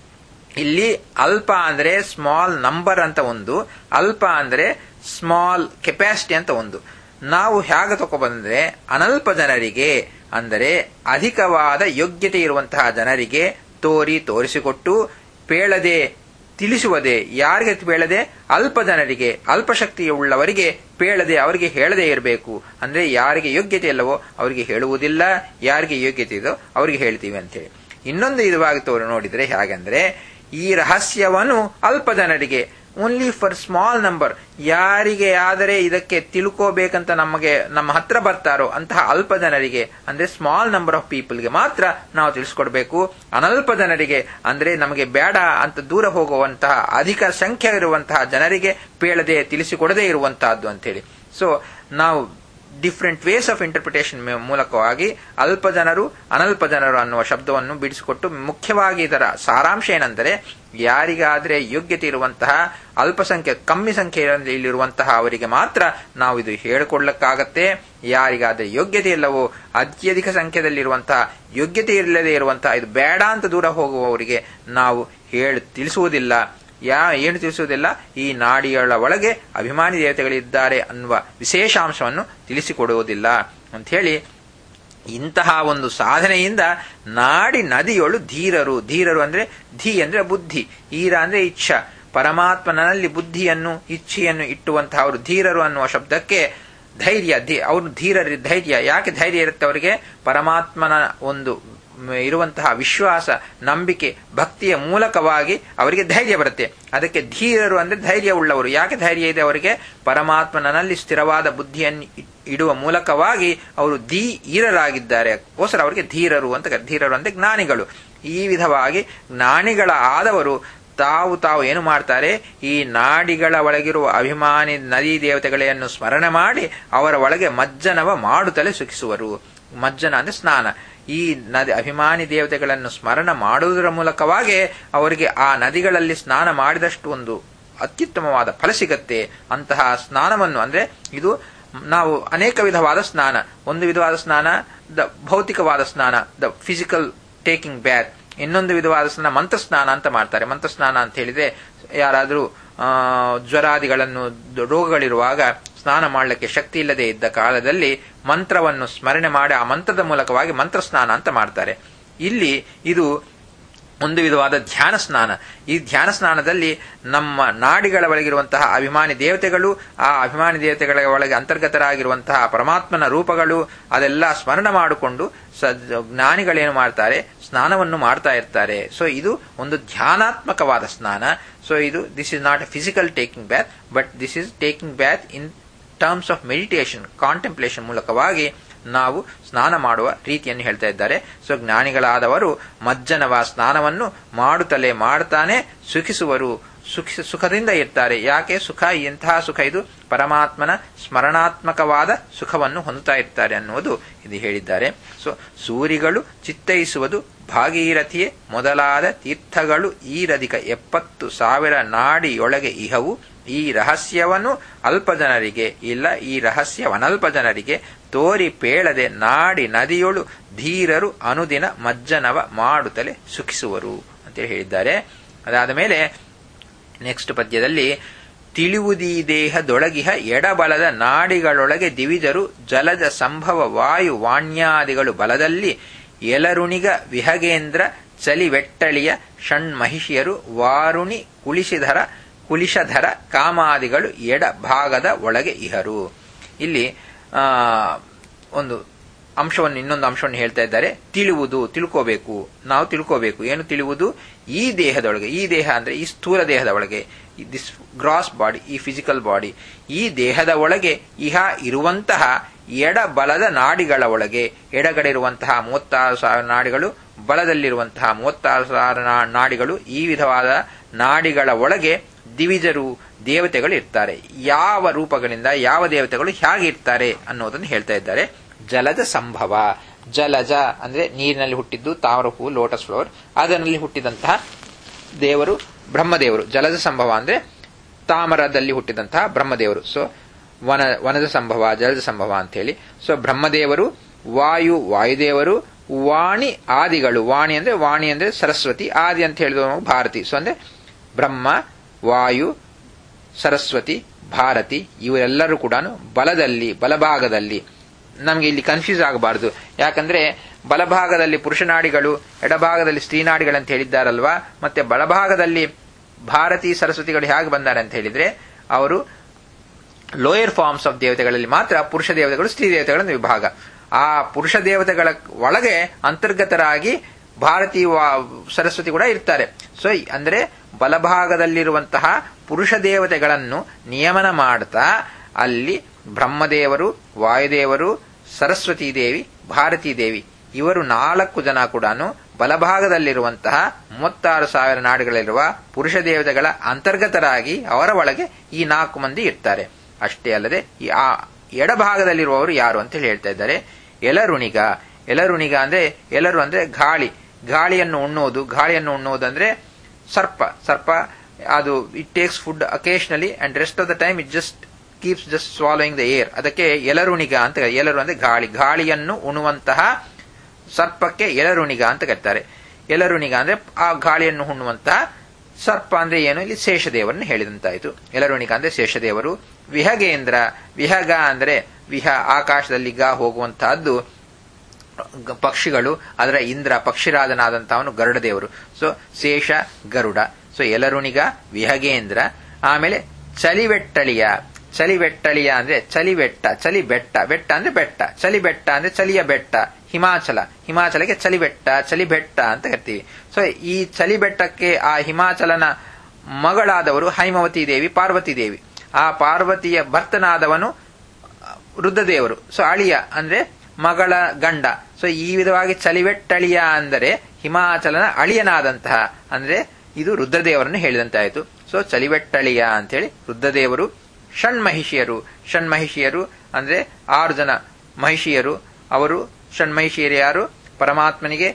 ಇಲ್ಲಿ ಅಲ್ಪ ಅಂದ್ರೆ ಸ್ಮಾಲ್ ನಂಬರ್ ಅಂತ ಒಂದು ಅಲ್ಪ ಅಂದ್ರೆ ಸ್ಮಾಲ್ ಕೆಪಾಸಿಟಿ ಅಂತ ಒಂದು ನಾವು ಹೇಗೆ ತಗೊಬಂದ್ರೆ ಅನಲ್ಪ ಜನರಿಗೆ ಅಂದರೆ ಅಧಿಕವಾದ ಯೋಗ್ಯತೆ ಇರುವಂತಹ ಜನರಿಗೆ ತೋರಿ ತೋರಿಸಿಕೊಟ್ಟು ಪೇಳದೆ ತಿಳಿಸುವುದೇ ಯಾರಿಗೆ ಪೇಳದೆ ಅಲ್ಪ ಜನರಿಗೆ ಅಲ್ಪಶಕ್ತಿಯುಳ್ಳವರಿಗೆ ಪೇಳದೆ ಅವರಿಗೆ ಹೇಳದೇ ಇರಬೇಕು ಅಂದ್ರೆ ಯಾರಿಗೆ ಯೋಗ್ಯತೆ ಇಲ್ಲವೋ ಅವರಿಗೆ ಹೇಳುವುದಿಲ್ಲ ಯಾರಿಗೆ ಯೋಗ್ಯತೆ ಇದೋ ಅವರಿಗೆ ಹೇಳ್ತೀವಿ ಅಂತೇಳಿ ಇನ್ನೊಂದು ಇದುವಾಗಿ ತೋರು ನೋಡಿದ್ರೆ ಹೇಗೆಂದ್ರೆ ಈ ರಹಸ್ಯವನ್ನು ಅಲ್ಪ ಜನರಿಗೆ ಓನ್ಲಿ ಫಾರ್ ಸ್ಮಾಲ್ ನಂಬರ್ ಯಾರಿಗೆ ಆದರೆ ಇದಕ್ಕೆ ತಿಳ್ಕೋಬೇಕಂತ ನಮಗೆ ನಮ್ಮ ಹತ್ರ ಬರ್ತಾರೋ ಅಂತಹ ಅಲ್ಪ ಜನರಿಗೆ ಅಂದ್ರೆ ಸ್ಮಾಲ್ ನಂಬರ್ ಆಫ್ ಪೀಪಲ್ಗೆ ಮಾತ್ರ ನಾವು ತಿಳಿಸ್ಕೊಡ್ಬೇಕು ಅನಲ್ಪ ಜನರಿಗೆ ಅಂದ್ರೆ ನಮಗೆ ಬೇಡ ಅಂತ ದೂರ ಹೋಗುವಂತಹ ಅಧಿಕ ಸಂಖ್ಯೆ ಇರುವಂತಹ ಜನರಿಗೆ ಪೇಳದೆ ತಿಳಿಸಿಕೊಡದೇ ಇರುವಂತಹದ್ದು ಅಂತೇಳಿ ಸೊ ನಾವು ಡಿಫ್ರೆಂಟ್ ವೇಸ್ ಆಫ್ ಇಂಟರ್ಪ್ರಿಟೇಷನ್ ಮೂಲಕವಾಗಿ ಅಲ್ಪ ಜನರು ಅನಲ್ಪ ಜನರು ಅನ್ನುವ ಶಬ್ದವನ್ನು ಬಿಡಿಸಿಕೊಟ್ಟು ಮುಖ್ಯವಾಗಿ ಇದರ ಸಾರಾಂಶ ಏನೆಂದರೆ ಯಾರಿಗಾದ್ರೆ ಯೋಗ್ಯತೆ ಇರುವಂತಹ ಅಲ್ಪಸಂಖ್ಯೆ ಕಮ್ಮಿ ಸಂಖ್ಯೆಯಲ್ಲಿರುವಂತಹ ಅವರಿಗೆ ಮಾತ್ರ ನಾವು ಇದು ಹೇಳಿಕೊಳ್ಳಕ್ಕಾಗತ್ತೆ ಯಾರಿಗಾದ್ರೆ ಯೋಗ್ಯತೆ ಇಲ್ಲವೋ ಅತ್ಯಧಿಕ ಸಂಖ್ಯೆಯಲ್ಲಿರುವಂತಹ ಯೋಗ್ಯತೆ ಇಲ್ಲದೆ ಇರುವಂತಹ ಇದು ಬೇಡ ಅಂತ ದೂರ ಹೋಗುವವರಿಗೆ ನಾವು ಹೇಳಿ ತಿಳಿಸುವುದಿಲ್ಲ ಯಾ ಏನು ತಿಳಿಸುವುದಿಲ್ಲ ಈ ನಾಡಿಗಳ ಒಳಗೆ ಅಭಿಮಾನಿ ದೇವತೆಗಳಿದ್ದಾರೆ ಅನ್ನುವ ವಿಶೇಷಾಂಶವನ್ನು ತಿಳಿಸಿಕೊಡುವುದಿಲ್ಲ ಅಂತ ಹೇಳಿ ಇಂತಹ ಒಂದು ಸಾಧನೆಯಿಂದ ನಾಡಿ ನದಿಯೊಳು ಧೀರರು ಧೀರರು ಅಂದ್ರೆ ಧೀ ಅಂದ್ರೆ ಬುದ್ಧಿ ಈರ ಅಂದ್ರೆ ಇಚ್ಛಾ ಪರಮಾತ್ಮನಲ್ಲಿ ಬುದ್ಧಿಯನ್ನು ಇಚ್ಛೆಯನ್ನು ಇಟ್ಟುವಂತಹ ಅವರು ಧೀರರು ಅನ್ನುವ ಶಬ್ದಕ್ಕೆ ಧೈರ್ಯ ಅವರು ಧೀರರಿ ಧೈರ್ಯ ಯಾಕೆ ಧೈರ್ಯ ಇರುತ್ತೆ ಅವರಿಗೆ ಪರಮಾತ್ಮನ ಒಂದು ಇರುವಂತಹ ವಿಶ್ವಾಸ ನಂಬಿಕೆ ಭಕ್ತಿಯ ಮೂಲಕವಾಗಿ ಅವರಿಗೆ ಧೈರ್ಯ ಬರುತ್ತೆ ಅದಕ್ಕೆ ಧೀರರು ಅಂದ್ರೆ ಧೈರ್ಯ ಉಳ್ಳವರು ಯಾಕೆ ಧೈರ್ಯ ಇದೆ ಅವರಿಗೆ ಪರಮಾತ್ಮನಲ್ಲಿ ಸ್ಥಿರವಾದ ಬುದ್ಧಿಯನ್ನು ಇಡುವ ಮೂಲಕವಾಗಿ ಅವರು ಧೀ ಈರರಾಗಿದ್ದಾರೆ ಕೋಸರ ಅವರಿಗೆ ಧೀರರು ಅಂತ ಧೀರರು ಅಂದ್ರೆ ಜ್ಞಾನಿಗಳು ಈ ವಿಧವಾಗಿ ಜ್ಞಾನಿಗಳ ಆದವರು ತಾವು ತಾವು ಏನು ಮಾಡ್ತಾರೆ ಈ ನಾಡಿಗಳ ಒಳಗಿರುವ ಅಭಿಮಾನಿ ನದಿ ದೇವತೆಗಳನ್ನು ಸ್ಮರಣೆ ಮಾಡಿ ಅವರ ಒಳಗೆ ಮಜ್ಜನವ ಮಾಡುತ್ತಲೇ ಸುಖಿಸುವರು ಮಜ್ಜನ ಅಂದ್ರೆ ಸ್ನಾನ ಈ ನದಿ ಅಭಿಮಾನಿ ದೇವತೆಗಳನ್ನು ಸ್ಮರಣ ಮಾಡುವುದರ ಮೂಲಕವಾಗಿ ಅವರಿಗೆ ಆ ನದಿಗಳಲ್ಲಿ ಸ್ನಾನ ಮಾಡಿದಷ್ಟು ಒಂದು ಅತ್ಯುತ್ತಮವಾದ ಫಲ ಸಿಗತ್ತೆ ಅಂತಹ ಸ್ನಾನವನ್ನು ಅಂದ್ರೆ ಇದು ನಾವು ಅನೇಕ ವಿಧವಾದ ಸ್ನಾನ ಒಂದು ವಿಧವಾದ ಸ್ನಾನ ದ ಭೌತಿಕವಾದ ಸ್ನಾನ ದ ಫಿಸಿಕಲ್ ಟೇಕಿಂಗ್ ಬ್ಯಾತ್ ಇನ್ನೊಂದು ವಿಧವಾದ ಸ್ನಾನ ಮಂತ್ರಸ್ನಾನ ಅಂತ ಮಾಡ್ತಾರೆ ಮಂತ್ರಸ್ನಾನ ಅಂತ ಹೇಳಿದ್ರೆ ಯಾರಾದರೂ ಜ್ವರಾದಿಗಳನ್ನು ರೋಗಗಳಿರುವಾಗ ಸ್ನಾನ ಮಾಡಲಿಕ್ಕೆ ಶಕ್ತಿ ಇಲ್ಲದೆ ಇದ್ದ ಕಾಲದಲ್ಲಿ ಮಂತ್ರವನ್ನು ಸ್ಮರಣೆ ಮಾಡಿ ಆ ಮಂತ್ರದ ಮೂಲಕವಾಗಿ ಮಂತ್ರಸ್ನಾನ ಅಂತ ಮಾಡ್ತಾರೆ ಇಲ್ಲಿ ಇದು ಒಂದು ವಿಧವಾದ ಧ್ಯಾನ ಸ್ನಾನ ಈ ಧ್ಯಾನ ಸ್ನಾನದಲ್ಲಿ ನಮ್ಮ ನಾಡಿಗಳ ಒಳಗಿರುವಂತಹ ಅಭಿಮಾನಿ ದೇವತೆಗಳು ಆ ಅಭಿಮಾನಿ ದೇವತೆಗಳ ಒಳಗೆ ಅಂತರ್ಗತರಾಗಿರುವಂತಹ ಪರಮಾತ್ಮನ ರೂಪಗಳು ಅದೆಲ್ಲ ಸ್ಮರಣ ಮಾಡಿಕೊಂಡು ಸ ಜ್ಞಾನಿಗಳೇನು ಮಾಡ್ತಾರೆ ಸ್ನಾನವನ್ನು ಮಾಡ್ತಾ ಇರ್ತಾರೆ ಸೊ ಇದು ಒಂದು ಧ್ಯಾನಾತ್ಮಕವಾದ ಸ್ನಾನ ಸೊ ಇದು this is not a physical taking bath but this is taking bath in terms of meditation contemplation ಮೂಲಕವಾಗಿ ನಾವು ಸ್ನಾನ ಮಾಡುವ ರೀತಿಯನ್ನು ಹೇಳ್ತಾ ಇದ್ದಾರೆ ಸೊ ಜ್ಞಾನಿಗಳಾದವರು ಮಜ್ಜನವ ಸ್ನಾನವನ್ನು ಮಾಡುತ್ತಲೇ ಮಾಡ್ತಾನೆ ಸುಖಿಸುವರು ಸುಖ ಸುಖದಿಂದ ಇರ್ತಾರೆ ಯಾಕೆ ಸುಖ ಎಂತಹ ಸುಖ ಇದು ಪರಮಾತ್ಮನ ಸ್ಮರಣಾತ್ಮಕವಾದ ಸುಖವನ್ನು ಹೊಂದುತ್ತಾ ಇರ್ತಾರೆ ಅನ್ನುವುದು ಇದು ಹೇಳಿದ್ದಾರೆ ಸೊ ಸೂರಿಗಳು ಚಿತ್ತೈಸುವುದು ಭಾಗೀರಥಿಯೇ ಮೊದಲಾದ ತೀರ್ಥಗಳು ಈರಧಿಕ ಎಪ್ಪತ್ತು ಸಾವಿರ ನಾಡಿಯೊಳಗೆ ಇಹವು ಈ ರಹಸ್ಯವನ್ನು ಅಲ್ಪ ಜನರಿಗೆ ಇಲ್ಲ ಈ ರಹಸ್ಯವನಲ್ಪ ಜನರಿಗೆ ತೋರಿ ಪೇಳದೆ ನಾಡಿ ನದಿಯೊಳು ಧೀರರು ಅನುದಿನ ಮಜ್ಜನವ ಮಾಡುತ್ತಲೇ ಸುಖಿಸುವರು ಅಂತೇಳಿ ಹೇಳಿದ್ದಾರೆ ಅದಾದ ಮೇಲೆ ನೆಕ್ಸ್ಟ್ ಪದ್ಯದಲ್ಲಿ ತಿಳಿವುದೀ ದೇಹದೊಳಗಿಹ ಎಡಬಲದ ನಾಡಿಗಳೊಳಗೆ ದಿವಿಜರು ಜಲಜ ಸಂಭವ ವಾಯು ವಾಣ್ಯಾದಿಗಳು ಬಲದಲ್ಲಿ ಎಲರುಣಿಗ ವಿಹಗೇಂದ್ರ ಚಲಿವೆಟ್ಟಳಿಯ ಷಣ್ಮಹಿಷಿಯರು ವಾರುಣಿ ಕುಳಿಸಿಧರ ಕುಲಿಶಧರ ಕಾಮಾದಿಗಳು ಎಡ ಭಾಗದ ಒಳಗೆ ಇಹರು ಇಲ್ಲಿ ಆ ಒಂದು ಅಂಶವನ್ನು ಇನ್ನೊಂದು ಅಂಶವನ್ನು ಹೇಳ್ತಾ ಇದ್ದಾರೆ ತಿಳಿಯುವುದು ತಿಳ್ಕೋಬೇಕು ನಾವು ತಿಳ್ಕೋಬೇಕು ಏನು ತಿಳಿಯುವುದು ಈ ದೇಹದೊಳಗೆ ಈ ದೇಹ ಅಂದ್ರೆ ಈ ಸ್ಥೂಲ ದೇಹದ ಒಳಗೆ ದಿಸ್ ಗ್ರಾಸ್ ಬಾಡಿ ಈ ಫಿಸಿಕಲ್ ಬಾಡಿ ಈ ದೇಹದ ಒಳಗೆ ಇಹ ಇರುವಂತಹ ಎಡ ಬಲದ ನಾಡಿಗಳ ಒಳಗೆ ಎಡಗಡೆ ಇರುವಂತಹ ಮೂವತ್ತಾರು ಸಾವಿರ ನಾಡಿಗಳು ಬಲದಲ್ಲಿರುವಂತಹ ಮೂವತ್ತಾರು ಸಾವಿರ ನಾಡಿಗಳು ಈ ವಿಧವಾದ ನಾಡಿಗಳ ಒಳಗೆ ದಿವಿಜರು ದೇವತೆಗಳು ಇರ್ತಾರೆ ಯಾವ ರೂಪಗಳಿಂದ ಯಾವ ದೇವತೆಗಳು ಹೇಗೆ ಇರ್ತಾರೆ ಅನ್ನೋದನ್ನು ಹೇಳ್ತಾ ಇದ್ದಾರೆ ಜಲಜ ಸಂಭವ ಜಲಜ ಅಂದ್ರೆ ನೀರಿನಲ್ಲಿ ಹುಟ್ಟಿದ್ದು ತಾವರ ಹೂವು ಲೋಟಸ್ ಫ್ಲವರ್ ಅದರಲ್ಲಿ ಹುಟ್ಟಿದಂತಹ ದೇವರು ಬ್ರಹ್ಮದೇವರು ಜಲಜ ಸಂಭವ ಅಂದ್ರೆ ತಾಮರದಲ್ಲಿ ಹುಟ್ಟಿದಂತಹ ಬ್ರಹ್ಮದೇವರು ಸೊ ವನ ವನದ ಸಂಭವ ಜಲಜ ಸಂಭವ ಅಂತ ಹೇಳಿ ಸೊ ಬ್ರಹ್ಮದೇವರು ವಾಯು ವಾಯುದೇವರು ವಾಣಿ ಆದಿಗಳು ವಾಣಿ ಅಂದ್ರೆ ವಾಣಿ ಅಂದ್ರೆ ಸರಸ್ವತಿ ಆದಿ ಅಂತ ಹೇಳಿದ ಭಾರತಿ ಸೊ ಅಂದ್ರೆ ಬ್ರಹ್ಮ ವಾಯು ಸರಸ್ವತಿ ಭಾರತಿ ಇವರೆಲ್ಲರೂ ಕೂಡ ಬಲದಲ್ಲಿ ಬಲಭಾಗದಲ್ಲಿ ನಮಗೆ ಇಲ್ಲಿ ಕನ್ಫ್ಯೂಸ್ ಆಗಬಾರದು ಯಾಕಂದ್ರೆ ಬಲಭಾಗದಲ್ಲಿ ಪುರುಷನಾಡಿಗಳು ಎಡಭಾಗದಲ್ಲಿ ಸ್ತ್ರೀನಾಡಿಗಳಂತ ಹೇಳಿದ್ದಾರಲ್ವಾ ಮತ್ತೆ ಬಲಭಾಗದಲ್ಲಿ ಭಾರತಿ ಸರಸ್ವತಿಗಳು ಹೇಗೆ ಬಂದಾರೆ ಅಂತ ಹೇಳಿದ್ರೆ ಅವರು ಲೋಯರ್ ಫಾರ್ಮ್ಸ್ ಆಫ್ ದೇವತೆಗಳಲ್ಲಿ ಮಾತ್ರ ಪುರುಷ ದೇವತೆಗಳು ಸ್ತ್ರೀ ದೇವತೆಗಳ ವಿಭಾಗ ಆ ಪುರುಷ ದೇವತೆಗಳ ಒಳಗೆ ಅಂತರ್ಗತರಾಗಿ ಭಾರತಿ ಸರಸ್ವತಿ ಕೂಡ ಇರ್ತಾರೆ ಸೊ ಅಂದ್ರೆ ಬಲಭಾಗದಲ್ಲಿರುವಂತಹ ಪುರುಷ ದೇವತೆಗಳನ್ನು ನಿಯಮನ ಮಾಡ್ತಾ ಅಲ್ಲಿ ಬ್ರಹ್ಮದೇವರು ವಾಯುದೇವರು ಸರಸ್ವತಿ ದೇವಿ ಭಾರತೀ ದೇವಿ ಇವರು ನಾಲ್ಕು ಜನ ಕೂಡ ಬಲಭಾಗದಲ್ಲಿರುವಂತಹ ಮೂವತ್ತಾರು ಸಾವಿರ ನಾಡುಗಳಲ್ಲಿರುವ ಪುರುಷ ದೇವತೆಗಳ ಅಂತರ್ಗತರಾಗಿ ಅವರ ಒಳಗೆ ಈ ನಾಲ್ಕು ಮಂದಿ ಇರ್ತಾರೆ ಅಷ್ಟೇ ಅಲ್ಲದೆ ಈ ಆ ಎಡಭಾಗದಲ್ಲಿರುವವರು ಯಾರು ಅಂತ ಹೇಳಿ ಹೇಳ್ತಾ ಇದ್ದಾರೆ ಎಲರುಣಿಗ ಎಲರುಣಿಗ ಅಂದ್ರೆ ಎಲರು ಅಂದ್ರೆ ಗಾಳಿ ಗಾಳಿಯನ್ನು ಉಣ್ಣುವುದು ಗಾಳಿಯನ್ನು ಉಣ್ಣುವುದು ಅಂದ್ರೆ ಸರ್ಪ ಸರ್ಪ ಅದು it takes food occasionally and rest of the time it just keeps just swallowing the air ಅದಕ್ಕೆ ಎಲರುಣಿಗ ಅಂತ ಎಲರು ಅಂದ್ರೆ ಗಾಳಿ ಗಾಳಿಯನ್ನು ಉಣ್ಣುವಂತಹ ಸರ್ಪಕ್ಕೆ ಎಲರುಣಿಗ ಅಂತ ಕರೀತಾರೆ ಎಲರುಣಿಗ ಅಂದ್ರೆ ಆ ಗಾಳಿಯನ್ನು ಉಣ್ಣುವಂತಹ ಸರ್ಪ ಅಂದ್ರೆ ಏನು ಇಲ್ಲಿ ಶೇಷದೇವರನ್ನು ಹೇಳಿದಂತಾಯಿತು ಎಲರುಣಿಗ ಅಂದ್ರೆ ಶೇಷದೇವರು ವಿಹಗೇಂದ್ರ ವಿಹಗ ಅಂದ್ರೆ ವಿಹ ಆಕಾಶದಲ್ಲಿ ಗ ಹೋಗುವಂತಹದ್ದು ಪಕ್ಷಿಗಳು ಅದರ ಇಂದ್ರ ಪಕ್ಷಿರಾಜನಾದಂತಹವನು ಗರುಡ ದೇವರು ಸೊ ಶೇಷ ಗರುಡ ಸೊ ಎಲರುಣಿಗ ವಿಹಗೇಂದ್ರ ಆಮೇಲೆ ಚಲಿವೆಟ್ಟಳಿಯ ಚಲಿವೆಟ್ಟಳಿಯ ಅಂದ್ರೆ ಚಲಿಬೆಟ್ಟ ಚಲಿ ಬೆಟ್ಟ ಬೆಟ್ಟ ಅಂದ್ರೆ ಬೆಟ್ಟ ಚಲಿ ಬೆಟ್ಟ ಅಂದ್ರೆ ಚಲಿಯ ಬೆಟ್ಟ ಹಿಮಾಚಲ ಹಿಮಾಚಲಕ್ಕೆ ಚಲಿಬೆಟ್ಟ ಚಲಿಬೆಟ್ಟ ಅಂತ ಕರಿತೀವಿ ಸೊ ಈ ಚಲಿಬೆಟ್ಟಕ್ಕೆ ಆ ಹಿಮಾಚಲನ ಮಗಳಾದವರು ಹೈಮವತಿ ದೇವಿ ಪಾರ್ವತಿ ದೇವಿ ಆ ಪಾರ್ವತಿಯ ಭರ್ತನಾದವನು ರುದ್ರದೇವರು ಸೊ ಅಳಿಯ ಅಂದ್ರೆ ಮಗಳ ಗಂಡ ಸೊ ಈ ವಿಧವಾಗಿ ಚಲಿವೆಟ್ಟಳಿಯ ಅಂದರೆ ಹಿಮಾಚಲನ ಅಳಿಯನಾದಂತಹ ಅಂದ್ರೆ ಇದು ರುದ್ರದೇವರನ್ನು ಹೇಳಿದಂತಾಯಿತು ಸೊ ಚಲಿವೆಟ್ಟಳಿಯ ಅಂತೇಳಿ ರುದ್ರದೇವರು ಷಣ್ಮಹಿಷಿಯರು ಷಣ್ಮಹಿಷಿಯರು ಅಂದ್ರೆ ಆರು ಜನ ಮಹಿಷಿಯರು ಅವರು ಷಣ್ಮಹಿಷಿಯರು ಯಾರು ಪರಮಾತ್ಮನಿಗೆ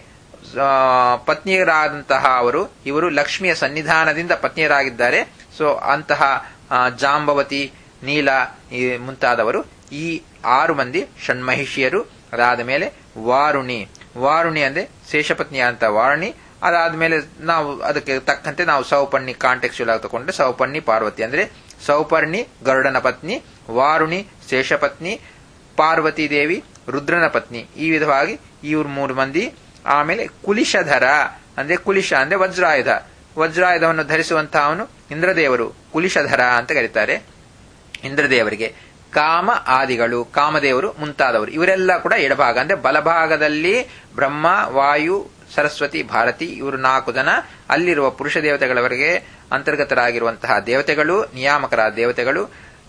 ಪತ್ನಿಯರಾದಂತಹ ಅವರು ಇವರು ಲಕ್ಷ್ಮಿಯ ಸನ್ನಿಧಾನದಿಂದ ಪತ್ನಿಯರಾಗಿದ್ದಾರೆ ಸೊ ಅಂತಹ ಜಾಂಬವತಿ ನೀಲ ಮುಂತಾದವರು ಈ ಆರು ಮಂದಿ ಷಣ್ಮಹಿಷಿಯರು ಅದಾದ ಮೇಲೆ ವಾರುಣಿ ವಾರುಣಿ ಅಂದ್ರೆ ಶೇಷಪತ್ನಿ ಅಂತ ವಾರುಣಿ ಅದಾದ್ಮೇಲೆ ನಾವು ಅದಕ್ಕೆ ತಕ್ಕಂತೆ ನಾವು ಸೌಪರ್ಣಿ ಕಾಂಟೆಕ್ಚುಲ್ ಆಗಿ ತಗೊಂಡ್ರೆ ಸೌಪರ್ಣಿ ಪಾರ್ವತಿ ಅಂದ್ರೆ ಸೌಪರ್ಣಿ ಗರುಡನ ಪತ್ನಿ ವಾರುಣಿ ಶೇಷಪತ್ನಿ ಪಾರ್ವತಿ ದೇವಿ ರುದ್ರನ ಪತ್ನಿ ಈ ವಿಧವಾಗಿ ಇವ್ರು ಮೂರು ಮಂದಿ ಆಮೇಲೆ ಕುಲಿಶಧರ ಅಂದ್ರೆ ಕುಲಿಶ ಅಂದ್ರೆ ವಜ್ರಾಯುಧ ವಜ್ರಾಯುಧವನ್ನು ಧರಿಸುವಂತಹ ಅವನು ಇಂದ್ರದೇವರು ಕುಲಿಶಧರ ಅಂತ ಕರೀತಾರೆ ಇಂದ್ರದೇವರಿಗೆ ಕಾಮ ಆದಿಗಳು ಕಾಮದೇವರು ಮುಂತಾದವರು ಇವರೆಲ್ಲ ಕೂಡ ಎಡಭಾಗ ಅಂದ್ರೆ ಬಲಭಾಗದಲ್ಲಿ ಬ್ರಹ್ಮ ವಾಯು ಸರಸ್ವತಿ ಭಾರತಿ ಇವರು ನಾಲ್ಕು ಜನ ಅಲ್ಲಿರುವ ಪುರುಷ ದೇವತೆಗಳವರೆಗೆ ಅಂತರ್ಗತರಾಗಿರುವಂತಹ ದೇವತೆಗಳು ನಿಯಾಮಕರಾದ ದೇವತೆಗಳು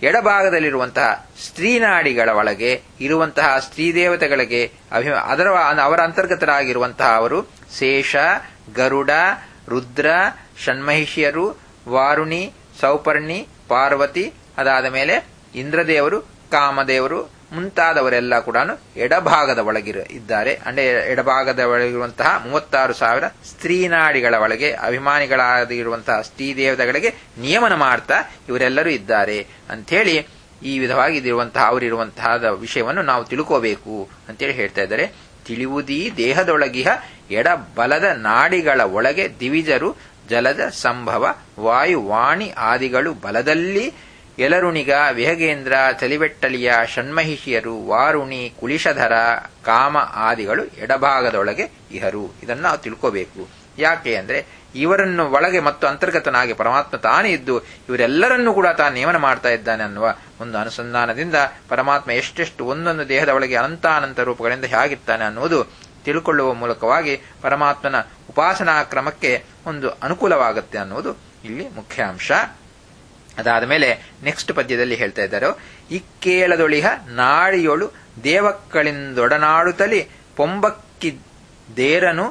ಎಡಭಾಗದಲ್ಲಿರುವಂತಹ ಸ್ತ್ರೀನಾಡಿಗಳ ಒಳಗೆ ಇರುವಂತಹ ಸ್ತ್ರೀ ದೇವತೆಗಳಿಗೆ ಅಭಿ ಅದರ ಅವರ ಅಂತರ್ಗತರಾಗಿರುವಂತಹ ಅವರು ಶೇಷ ಗರುಡ ರುದ್ರ ಷಣ್ಮಹಿಷಿಯರು ವಾರುಣಿ ಸೌಪರ್ಣಿ ಪಾರ್ವತಿ ಅದಾದ ಮೇಲೆ ಇಂದ್ರದೇವರು ಕಾಮದೇವರು ಮುಂತಾದವರೆಲ್ಲ ಕೂಡ ಎಡಭಾಗದ ಒಳಗಿರ ಇದ್ದಾರೆ ಅಂದ್ರೆ ಎಡಭಾಗದ ಒಳಗಿರುವಂತಹ ಮೂವತ್ತಾರು ಸಾವಿರ ಸ್ತ್ರೀನಾಡಿಗಳ ಒಳಗೆ ಅಭಿಮಾನಿಗಳಾಗಿರುವಂತಹ ಸ್ತ್ರೀ ದೇವತೆಗಳಿಗೆ ನಿಯಮನ ಮಾಡ್ತಾ ಇವರೆಲ್ಲರೂ ಇದ್ದಾರೆ ಅಂಥೇಳಿ ಈ ವಿಧವಾಗಿ ಇದಿರುವಂತಹ ಅವರಿರುವಂತಹ ವಿಷಯವನ್ನು ನಾವು ತಿಳ್ಕೋಬೇಕು ಅಂತೇಳಿ ಹೇಳ್ತಾ ಇದ್ದಾರೆ ತಿಳಿಯುವುದೀ ದೇಹದೊಳಗಿಹ ಎಡ ಬಲದ ನಾಡಿಗಳ ಒಳಗೆ ದಿವಿಜರು ಜಲದ ಸಂಭವ ವಾಯು ವಾಣಿ ಆದಿಗಳು ಬಲದಲ್ಲಿ ಎಲರುಣಿಗ ವಿಹಗೇಂದ್ರ ಚಲಿವೆಟ್ಟಲಿಯ ಷಣ್ಮಹಿಷಿಯರು ವಾರುಣಿ ಕುಳಿಶಧರ ಕಾಮ ಆದಿಗಳು ಎಡಭಾಗದೊಳಗೆ ಇಹರು ಇದನ್ನು ನಾವು ತಿಳ್ಕೋಬೇಕು ಯಾಕೆ ಅಂದ್ರೆ ಇವರನ್ನು ಒಳಗೆ ಮತ್ತು ಅಂತರ್ಗತನಾಗಿ ಪರಮಾತ್ಮ ತಾನೇ ಇದ್ದು ಇವರೆಲ್ಲರನ್ನೂ ಕೂಡ ತಾನು ನೇಮನ ಮಾಡ್ತಾ ಇದ್ದಾನೆ ಅನ್ನುವ ಒಂದು ಅನುಸಂಧಾನದಿಂದ ಪರಮಾತ್ಮ ಎಷ್ಟೆಷ್ಟು ಒಂದೊಂದು ದೇಹದ ಒಳಗೆ ಅನಂತಾನಂತ ರೂಪಗಳಿಂದ ಹೇಗಿರ್ತಾನೆ ಅನ್ನುವುದು ತಿಳ್ಕೊಳ್ಳುವ ಮೂಲಕವಾಗಿ ಪರಮಾತ್ಮನ ಉಪಾಸನಾ ಕ್ರಮಕ್ಕೆ ಒಂದು ಅನುಕೂಲವಾಗುತ್ತೆ ಅನ್ನುವುದು ಇಲ್ಲಿ ಮುಖ್ಯ ಅಂಶ ಅದಾದ ಮೇಲೆ ನೆಕ್ಸ್ಟ್ ಪದ್ಯದಲ್ಲಿ ಹೇಳ್ತಾ ಇದ್ದಾರೆ ಇಕ್ಕೇಳದೊಳಿಹ ನಾಡಿಯೊಳು ದೇವಕ್ಕಳಿಂದೊಡನಾಡುತ್ತಲಿ ಪೊಂಬಕ್ಕಿ ದೇರನು